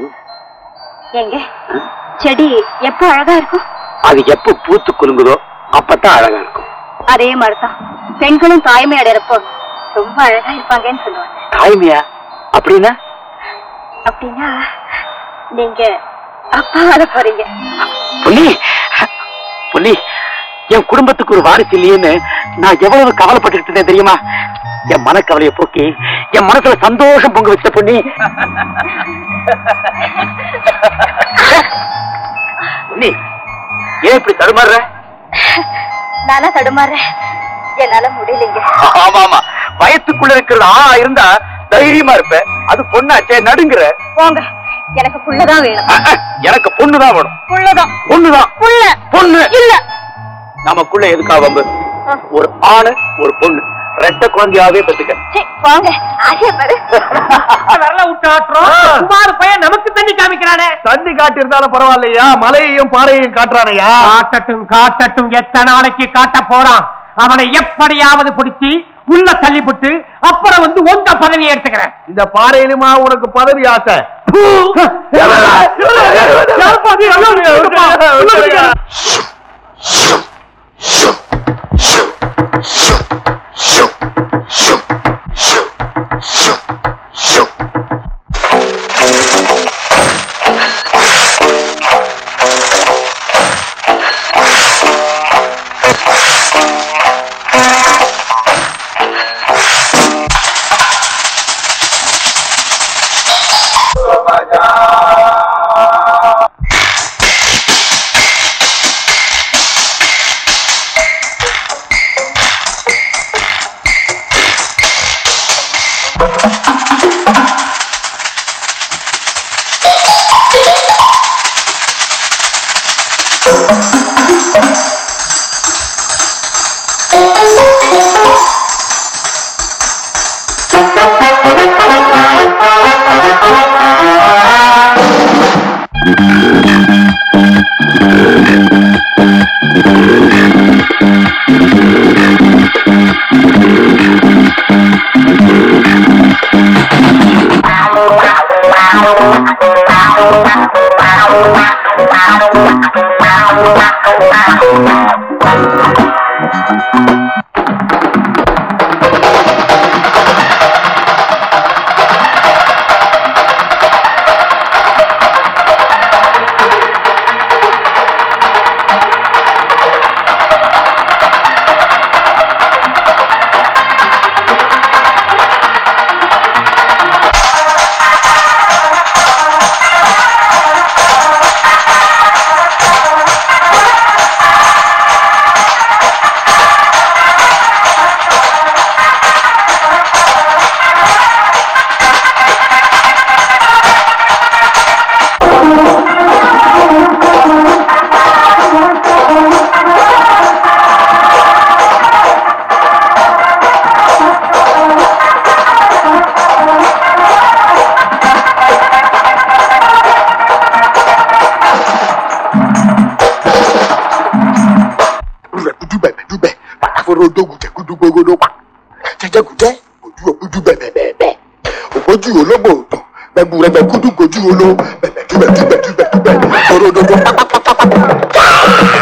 எங்க செடி எப்ப அழகா இருக்கும் அது எப்ப பூத்து குலுங்குதோ அப்பதான் அழகா இருக்கும் அதே மாதிரிதான் பெண்களும் தாய்மை அடையறப்போ ரொம்ப அழகா இருப்பாங்கன்னு சொல்லுவாங்க தாய்மையா அப்படின்னா அப்படின்னா நீங்க அப்பாவால போறீங்க பொன்னி பொன்னி என் குடும்பத்துக்கு ஒரு வாரிசு இல்லையேன்னு நான் எவ்வளவு கவலைப்பட்டுட்டு இருந்தேன் தெரியுமா என் மனக்கவலையை போக்கி என் மனசுல சந்தோஷம் பொங்க வச்ச பொன்னி பொன்னி ஏன் இப்படி தடுமாறுற நானா தடுமாறேன் என்னால முடியலைங்க ஆமா ஆமா வயத்துக்குள்ள இருக்கிறது ஆ இருந்தா தைரியமா இருப்ப அது பொண்ணாச்சே நடுங்குற போங்க எனக்கு புள்ளதான் வேணும் அஹ், அஹ், எனக்கு பொண்ணுதான் வேணும் புள்ளதான் பொண்ணுதான் புள்ள பொண்ணு இல்ல நமக்குள்ள எதுக்கா வம்பு ஒரு ஆணு ஒரு பொண்ணு ரெட்ட குழந்தையாவே பெற்றுக்க வாங்க ஆசைப்படு வரல விட்டு ஆட்டுறோம் குமார் பையன் நமக்கு தண்ணி காமிக்கிறானே தண்ணி காட்டி இருந்தாலும் பரவாயில்லையா மலையையும் பாறையையும் காட்டுறானையா காட்டட்டும் காட்டட்டும் எத்தனை நாளைக்கு காட்ட போறான் அவனை எப்படியாவது பிடிச்சி உள்ள தள்ளிவிட்டு அப்புறம் வந்து உங்க பதவியை எடுத்துக்கிறேன் இந்த பாறையிலுமா உனக்கு பதவி ஆசை Ojú ológbò òtò, gbẹ̀gbù rẹ̀ gbẹ̀kúdú gojú olo, bẹ̀bẹ̀ dúbẹ̀ dúbẹ̀ dúbẹ̀ dúbẹ̀, torododo pátápátápátá.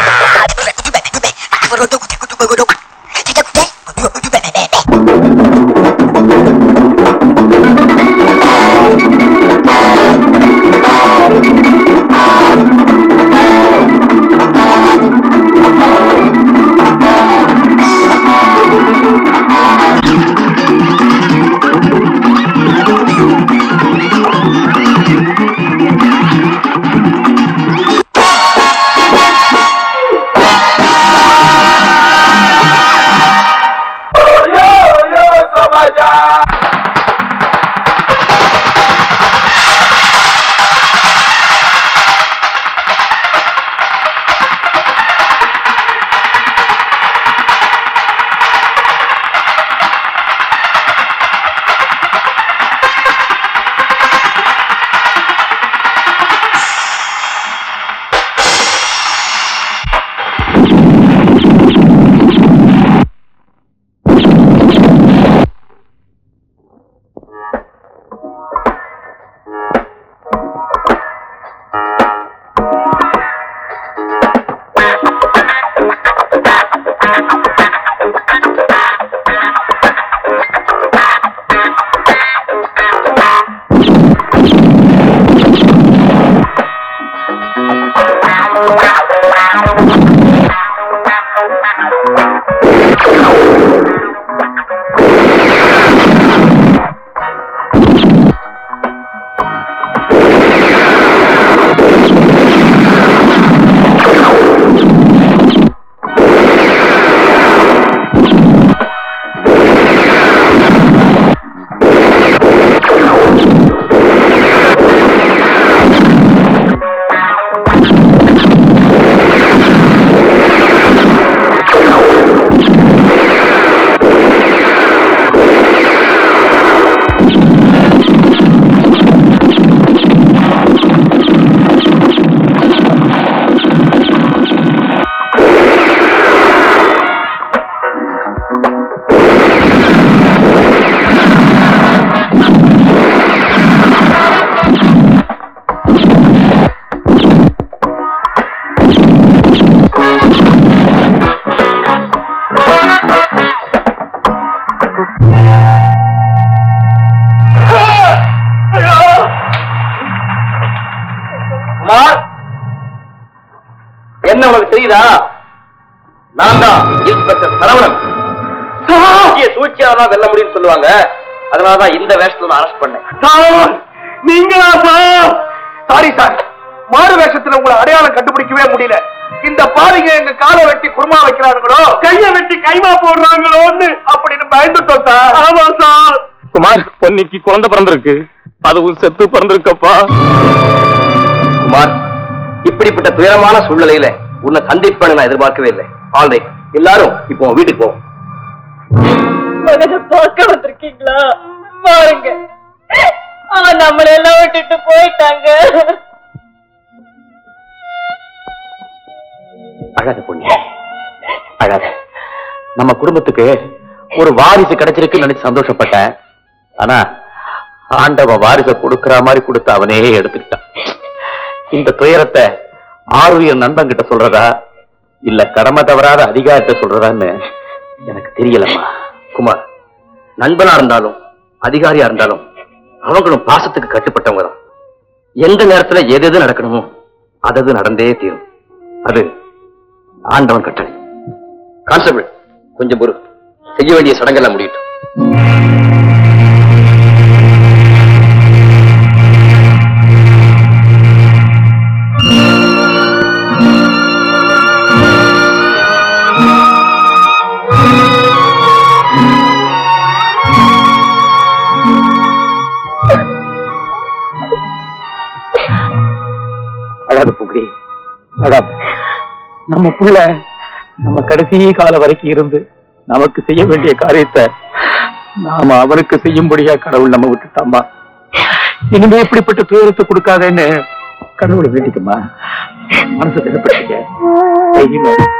புரியுதா நான் தான் இன்ஸ்பெக்டர் சரவணன் சூழ்ச்சிய சூழ்ச்சியால தான் வெல்ல முடியும்னு சொல்லுவாங்க அதனாலதான் இந்த வேஷத்துல நான் அரெஸ்ட் பண்ணேன் சார் நீங்களா சார் சாரி சார் மாறு வேஷத்துல உங்களை அடையாளம் கண்டுபிடிக்கவே முடியல இந்த பாருங்க எங்க காலை வெட்டி குருமா வைக்கிறாங்களோ கைய வெட்டி கைமா போடுறாங்களோன்னு அப்படின்னு பயந்துட்டோம் சார் ஆமா சார் குமார் பொன்னிக்கு குழந்தை பிறந்திருக்கு அதுவும் செத்து பிறந்திருக்கப்பா குமார் இப்படிப்பட்ட துயரமான சூழ்நிலையில உன்னை சந்திப்பேன்னு நான் எதிர்பார்க்கவே இல்லை ஆல்ரைட் எல்லாரும் இப்போ உன் வீட்டுக்கு போவோம் மகனை பார்க்க வந்திருக்கீங்களா பாருங்க அவன் நம்மளை எல்லாம் விட்டுட்டு போயிட்டாங்க அழாத பொண்ணு அழாத நம்ம குடும்பத்துக்கு ஒரு வாரிசு கிடைச்சிருக்குன்னு நினைச்சு சந்தோஷப்பட்டேன் ஆனா ஆண்டவன் வாரிசை கொடுக்கிற மாதிரி கொடுத்து அவனே எடுத்துக்கிட்டான் இந்த துயரத்தை ஆறுயிர் நண்பன் கிட்ட சொல்றதா இல்ல கடமை தவறாத அதிகாரத்தை சொல்றதான்னு எனக்கு தெரியலம்மா குமார் நண்பனா இருந்தாலும் அதிகாரியா இருந்தாலும் அவங்களும் பாசத்துக்கு கட்டுப்பட்டவங்க தான் எந்த நேரத்துல எது எது நடக்கணுமோ அதது நடந்தே தீரும் அது ஆண்டவன் கட்டளை கான்ஸ்டபிள் கொஞ்சம் பொறு செய்ய வேண்டிய சடங்கெல்லாம் முடியட்டும் அழாத புகழி அழாத நம்ம புள்ள நம்ம கடைசி காலம் வரைக்கும் இருந்து நமக்கு செய்ய வேண்டிய காரியத்தை நாம அவனுக்கு செய்யும்படியா கடவுள் நம்ம விட்டுட்டாமா இனிமே இப்படிப்பட்ட துயரத்தை கொடுக்காதேன்னு கடவுளை வேண்டிக்குமா மனசு திடப்படுத்திக்க தைரியமா இரு.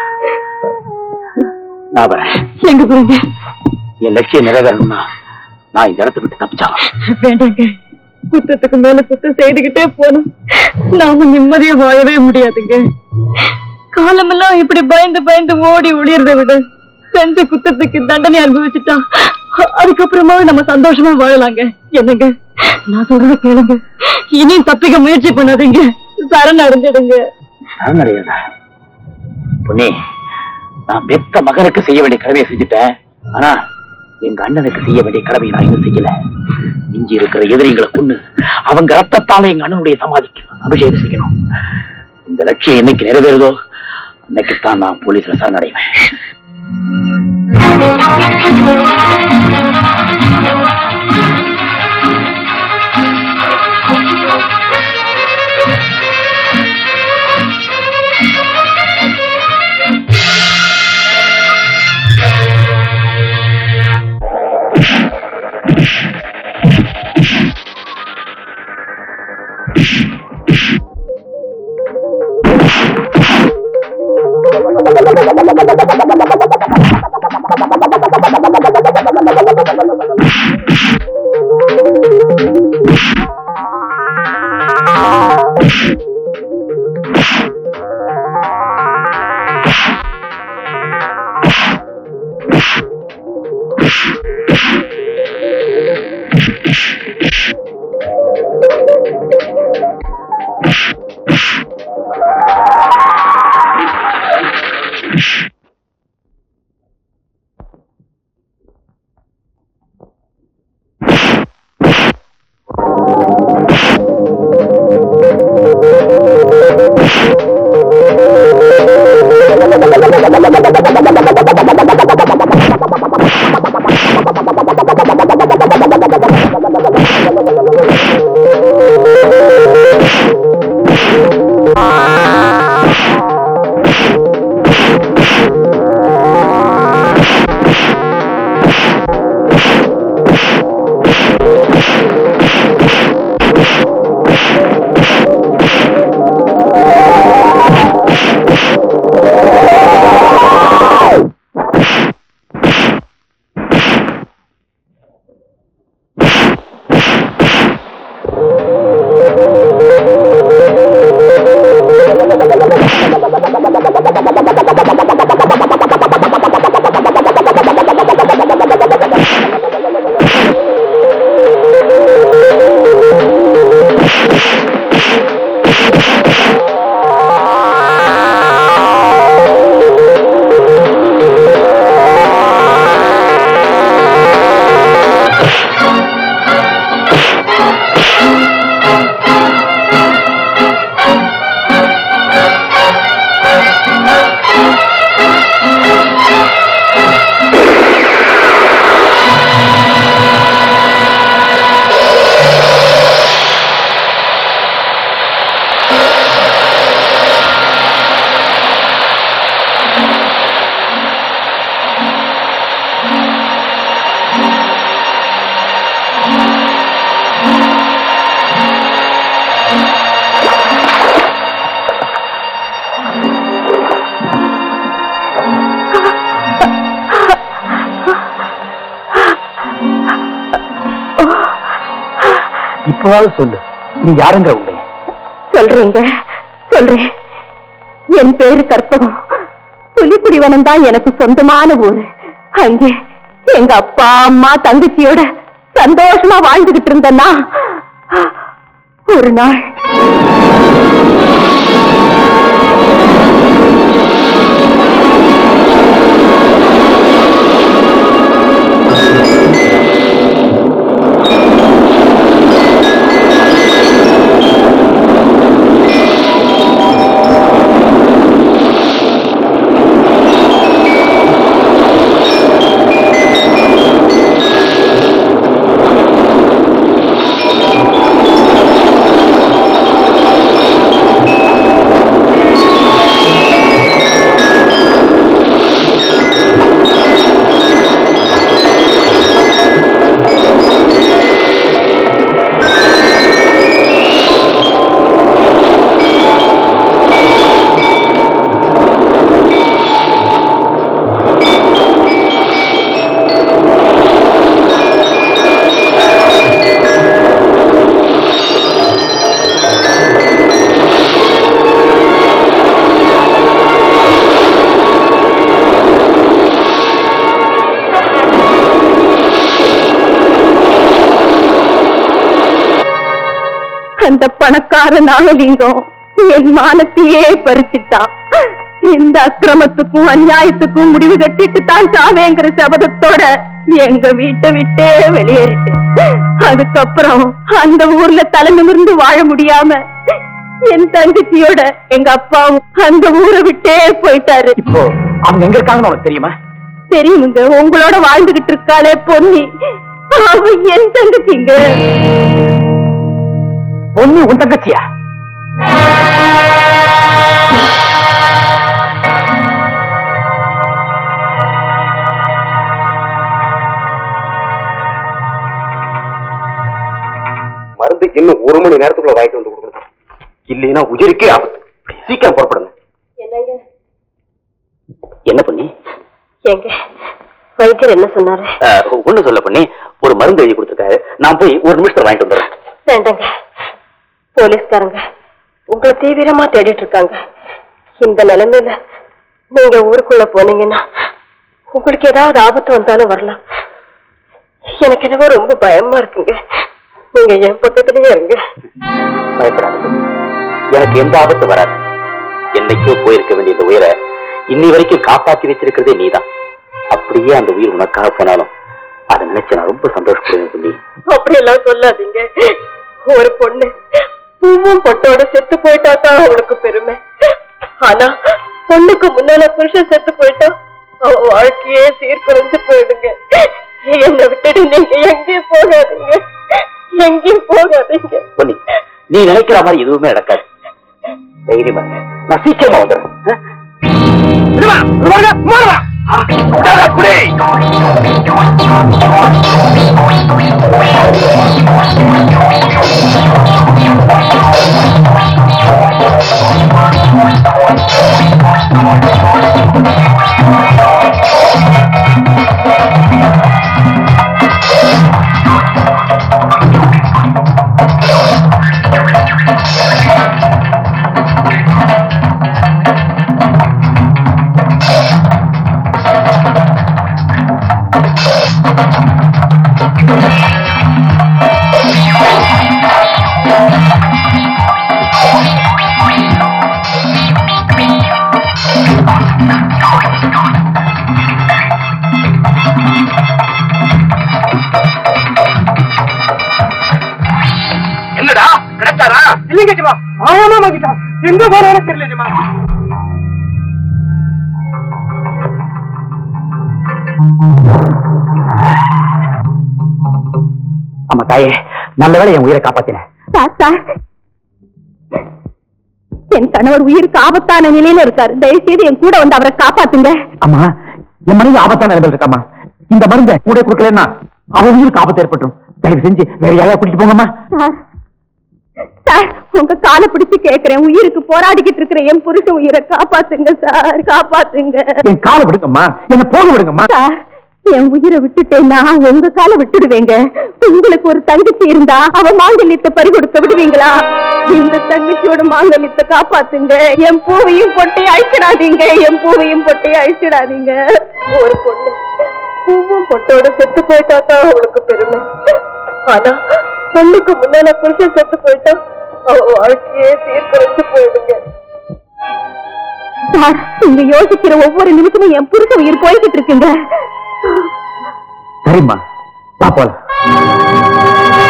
நான் வரேன் எங்க போறீங்க என் லட்சியம் நிறைவேறணும்னா நான் இந்த இடத்தை விட்டு தப்பிச்சாலும் வேண்டாங்க குத்தத்துக்கு மேல குத்தம் செய்துகிட்டே போனோம் நாம நிம்மதியா வாழவே முடியாதுங்க காலமெல்லாம் இப்படி பயந்து பயந்து ஓடி ஒளியறதை விட செஞ்ச குத்தத்துக்கு தண்டனை அனுபவிச்சுட்டா அ- அதுக்கப்புறமா நம்ம சந்தோஷமா வாழலாங்க என்னங்க நான் சொல்றத கேளுங்க இனியும் தப்பிக்க முயற்சி பண்ணாதீங்க சரண் அடைஞ்சிடுங்க சரணடையாதா பொன்னி நான் பெத்த மகனுக்கு செய்ய வேண்டிய கடமையை செஞ்சுட்டேன் ஆனா எங்க அண்ணனுக்கு செய்ய வேண்டிய கடமையை நான் இன்னும் செய்யல மிஞ்சி இருக்கிற எதிரிகளை கொண்டு அவங்க ரத்தத்தால எங்க அண்ணனுடைய சமாதிக்கு அபிஷேகம் செய்யணும் இந்த லட்சியம் என்னைக்கு நிறைவேறுதோ அன்னைக்குத்தான் நான் போலீஸ்ல சரணடைவேன் இப்பவாவது சொல்லு நீ யாருங்கிற உண்மையை சொல்றீங்க சொல்றேன் என் பேரு கற்பகம் புலிக்குடிவனம் தான் எனக்கு சொந்தமான ஊரு அங்கே எங்க அப்பா அம்மா தங்கச்சியோட சந்தோஷமா வாழ்ந்துகிட்டு இருந்தேன்னா ஒரு நாள் அந்த பணக்கார நாகலிங்கம் என் மானத்தையே பறிச்சுட்டான் இந்த அக்கிரமத்துக்கும் அநியாயத்துக்கும் முடிவு கட்டிட்டு தான் சாவேங்கிற சபதத்தோட எங்க வீட்டை விட்டே வெளியேறிட்டேன் அதுக்கப்புறம் அந்த ஊர்ல தலை நிமிர்ந்து வாழ முடியாம என் தங்கச்சியோட எங்க அப்பாவும் அந்த ஊரை விட்டே போயிட்டாரு இப்போ அவங்க எங்க இருக்காங்கன்னு உனக்கு தெரியுமா தெரியுமுங்க உங்களோட வாழ்ந்துகிட்டு இருக்காளே பொன்னி அவ என் தங்கச்சிங்க பொண்ணு உன் தங்கச்சியா மருந்துக்கு இன்னும் ஒரு மணி நேரத்துக்குள்ள வாங்கிட்டு வந்து கொடுக்கணும் இல்லைன்னா உயிருக்கே ஆபத்து சீக்கிரம் புறப்படுங்க என்னங்க என்ன பண்ணி எங்க வைத்தியர் என்ன சொன்னாரு ஒண்ணு சொல்ல பண்ணி ஒரு மருந்து எழுதி கொடுத்துருக்காரு நான் போய் ஒரு நிமிஷத்துல வாங்கிட்டு வந்துடுறேன் வேண்டாங்க போலீஸ்காரங்க உங்களை தீவிரமா தேடிட்டு இருக்காங்க இந்த நிலைமையில நீங்க ஊருக்குள்ள போனீங்கன்னா உங்களுக்கு ஏதாவது ஆபத்து வந்தாலும் வரலாம் எனக்கு என்னவோ ரொம்ப பயமா இருக்குங்க நீங்க என் பக்கத்துலயே இருங்க பயப்படாது எனக்கு எந்த ஆபத்து வராது என்னைக்கோ போயிருக்க வேண்டிய இந்த உயிரை இன்னி வரைக்கும் காப்பாத்தி வச்சிருக்கிறதே நீதான் அப்படியே அந்த உயிர் உனக்காக போனாலும் அதை நினைச்சு நான் ரொம்ப சந்தோஷப்படுவேன் சொல்லி அப்படியெல்லாம் சொல்லாதீங்க ஒரு பொண்ணு பூவும் பொட்டோட செத்து போயிட்டா தான் அவளுக்கு பெருமை ஆனா பொண்ணுக்கு முன்னால புருஷன் செத்து போயிட்டா அவ வாழ்க்கையே சீர்குறைஞ்சு போயிடுங்க என்னை விட்டுட்டு நீங்க எங்கேயும் போகாதீங்க எங்கேயும் போகாதீங்க பொன்னி நீ நினைக்கிற மாதிரி எதுவுமே நடக்காது தைரியமா இருங்க. நான் சீக்கிரமா வந்துடுறேன் என்னடா கிடைச்சாரா இல்லைங்க ஜமா ஆயாமா வாங்கிட்டா எங்க போறானு தெரியல ஜமா ஆமா தாயே நல்ல வேளை என் உயிரை காப்பாத்தின தாத்தா என் கணவர் உயிருக்கு ஆபத்தான நிலையில இருக்காரு தயவு செய்து என் கூட வந்து அவரை காப்பாத்துங்க அம்மா என் மனைவி ஆபத்தான நிலைமையில் இருக்காமா இந்த மருந்தை கூட கொடுக்கலன்னா அவன் உயிருக்கு ஆபத்து ஏற்பட்டுரும் தயவு செஞ்சு வேற யாரையா கூட்டிட்டு போங்கம்மா சார் சார் உங்க காலை பிடிச்சு கேக்குறேன் உயிருக்கு போராடிக்கிட்டு இருக்கிற என் புருஷன் உயிரை காப்பாத்துங்க சார் காப்பாத்துங்க என் காலை விடுங்கம்மா என்ன போக விடுங்கம்மா சார் என் உயிரை விட்டுட்டேன்னா உங்க கால விட்டுடுவேங்க உங்களுக்கு ஒரு தங்கச்சி இருந்தா அவ மாங்கல்யத்தை பறி கொடுக்க விடுவீங்களா இந்த தங்கச்சியோட மாங்கல்யத்தை காப்பாத்துங்க என் பூவையும் பொட்டையும் அழிச்சிடாதீங்க என் பூவையும் பொட்டையும் அழிச்சிடாதீங்க ஒரு பொண்ணு பூவும் பொட்டோட செத்து போயிட்டா தான் அவளுக்கு பெருமை ஆனா பொண்ணுக்கு முன்னால புருஷன் செத்து போயிட்டா அவ வாழ்க்கையே தீர்க்கரைச்சு போயிடுங்க சார் நீங்க யோசிக்கிற ஒவ்வொரு நிமிஷமும் என் புருஷ உயிர் போய்கிட்டு இருக்குங்க சரிம்மா வா போலாம்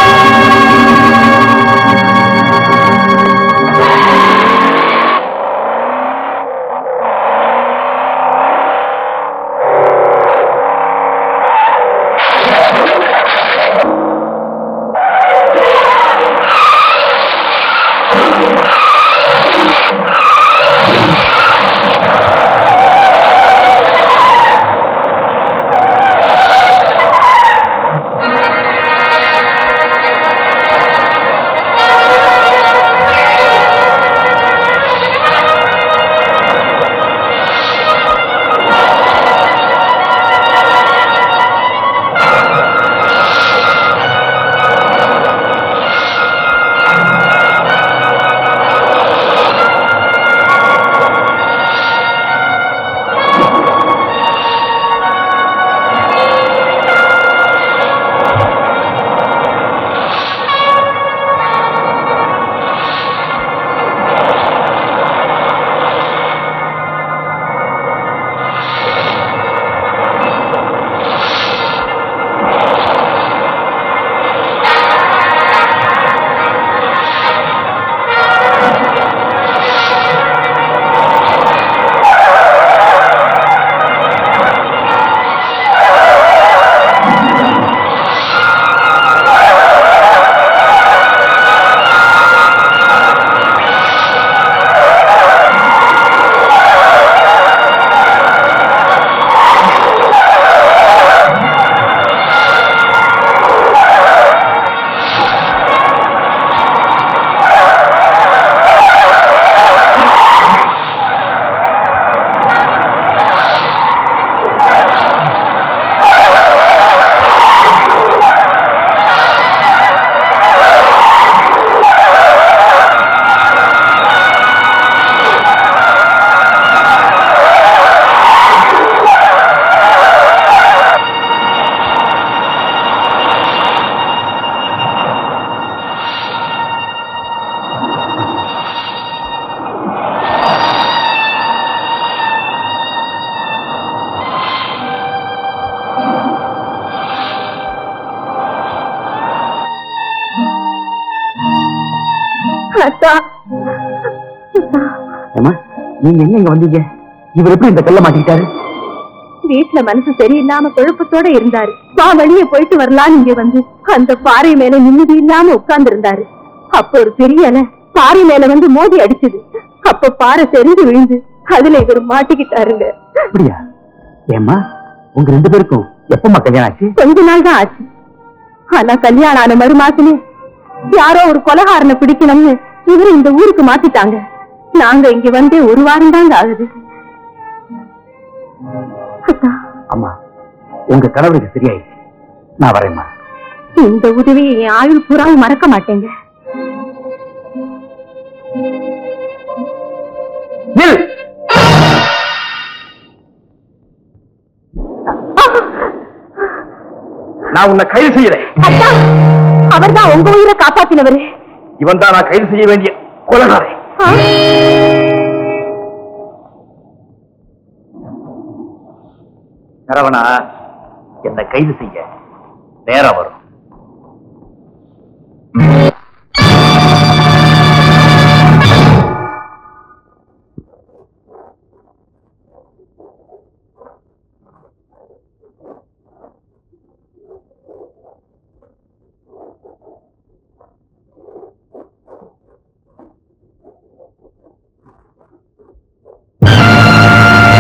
அத்தா ஏமா நீங்க எங்க இங்க வந்தீங்க இவர் எப்படி இந்த கல்ல மாட்டிக்கிட்டாரு வீட்டுல மனசு சரியில்லாம குழப்பத்தோட இருந்தாரு வா வெளியே போயிட்டு வரலாம் இங்க வந்து அந்த பாறை மேல நிம்மதி இல்லாம உட்கார்ந்து இருந்தாரு அப்ப ஒரு பெரிய அலை பாறை மேல வந்து மோதி அடிச்சது அப்ப பாறை தெரிஞ்சு விழுந்து அதுல இவர் மாட்டிக்கிட்டாருங்க அப்படியா ஏம்மா உங்க ரெண்டு பேருக்கும் எப்பமா கல்யாணம் ஆச்சு கொஞ்ச நாள் தான் ஆச்சு ஆனா கல்யாணம் ஆன மறு மாசமே யாரோ ஒரு கொலகாரனை பிடிக்கணும்னு இவரு இந்த ஊருக்கு மாத்திட்டாங்க நாங்க இங்க வந்து ஒரு வாரம் தாங்க ஆகுது அத்தா, அம்மா உங்க கணவருக்கு சரியாயிடுச்சு நான் வரேம்மா இந்த உதவியை என் ஆயுள் பூரா மறக்க மாட்டேங்க நில் நான் உன்னை கைது செய்யறேன் அத்தா அவர்தான் உங்க உயிரை காப்பாத்தினவரு இவன் தான் நான் கைது செய்ய வேண்டிய கொலகாரன் ஆ? சரவணா என்னை கைது செய்ய நேரம் வரும்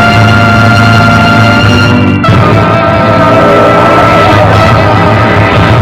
ஆ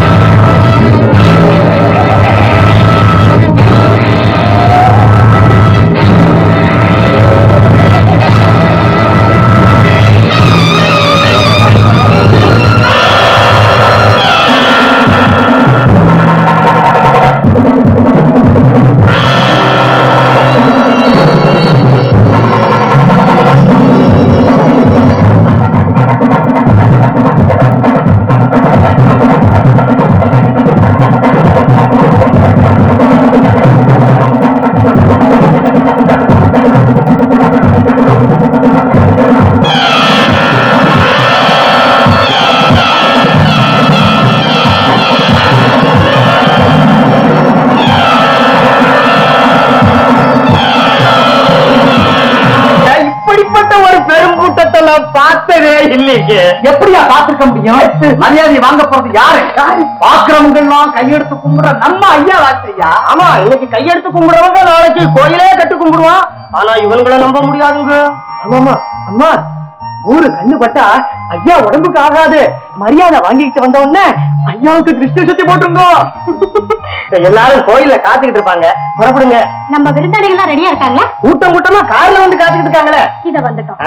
பார்த்ததே இல்லைங்க எப்படியா பார்த்திருக்க முடியும் மரியாதை வாங்க போறது யாரு பாக்குறவங்க எல்லாம் கையெடுத்து கும்பிடுற நம்ம ஐயா வாச்சையா ஆமா இன்னைக்கு கையெடுத்து கும்பிடுறவங்க நாளைக்கு கோயிலே கட்டு கும்பிடுவான் ஆனா இவங்களை நம்ப முடியாதுங்க ஆமாமா அம்மா ஊரு கண்ணு பட்டா ஐயா உடம்புக்கு ஆகாது மரியாதை வாங்கிட்டு வந்த உடனே ஐயாவுக்கு திருஷ்டி சுத்தி போட்டுங்க எல்லாரும் கோயில்ல காத்துக்கிட்டு இருப்பாங்க புறப்படுங்க நம்ம விருந்தாளிகள் எல்லாம் ரெடியா இருக்காங்களா கூட்டம் கூட்டமா கார்ல வந்து காத்துக்கிட்டு இருக்காங்களே இத வந்துட்டோம்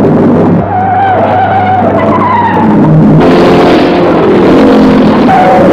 ஆ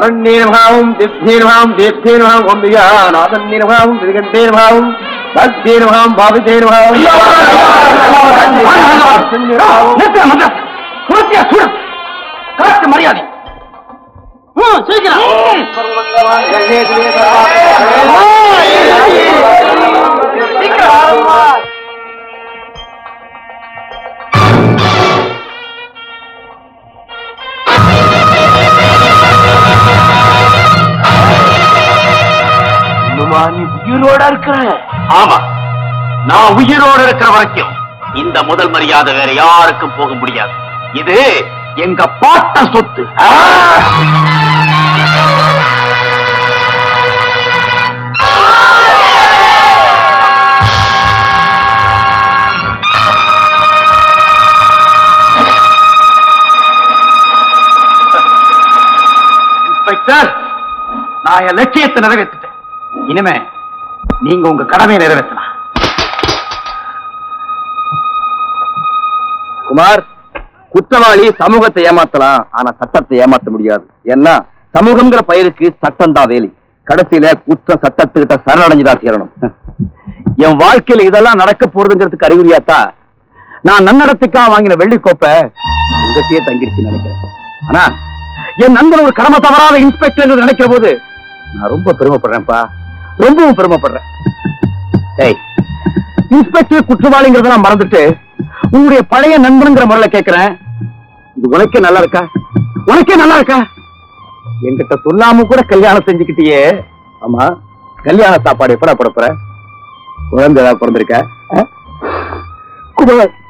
அரண்யர்பாவும் தித்தீர்பாவும் தீர்த்தீர்பாவும் ஒன்றியா நாதன்யர்பாவும் திருகண்டேர்பாவும் பக்தீர்பாவும் பாவிதேர்பாவும் காட்டு மரியாதை நீ உயிரோட இருக்கிற ஆமா நான் உயிரோட இருக்கிற வரைக்கும் இந்த முதல் மரியாதை வேற யாருக்கும் போக முடியாது இது எங்க பாட்ட சொத்து இன்ஸ்பெக்டர் நான் என் லட்சியத்தை நிறைவேற்றிட்டேன் இனிமே நீங்க உங்க கடமையை நிறைவேற்றலாம் குமார் குற்றவாளி சமூகத்தை ஏமாத்தலாம் ஆனா சட்டத்தை ஏமாத்த முடியாது ஏன்னா சமூகம்ங்கிற பயிருக்கு சட்டம் தான் வேலி கடைசியில குற்றம் சட்டத்துக்கிட்ட சரணடைஞ்சுதான் சேரணும் என் வாழ்க்கையில இதெல்லாம் நடக்க போறதுங்கிறதுக்கு அறிகுறியாத்தான் நான் நன்னடத்துக்காக வாங்கின வெள்ளி கோப்பை உங்ககிட்டயே தங்கிருச்சுன்னு நினைக்கிறேன் ஆனா என் நண்பன் ஒரு கடமை தவறாத இன்ஸ்பெக்டர் நினைக்கிற போது நான் ரொம்ப பெருமைப்படுறேன்ப்பா ரொம்பவும் பெருமைப்படுறேன் ஏய் இன்ஸ்பெக்டர் குற்றவாளிங்கிறத நான் மறந்துட்டு உங்களுடைய பழைய நண்பனுங்கிற முறையில கேட்கிறேன் இது உனக்கே நல்லா இருக்கா உனக்கே நல்லா இருக்கா என்கிட்ட சொல்லாம கூட கல்யாணம் செஞ்சுக்கிட்டியே ஆமா கல்யாண சாப்பாடு எப்படா போட போற குழந்தை ஏதாவது பிறந்திருக்க ஆ? குமார்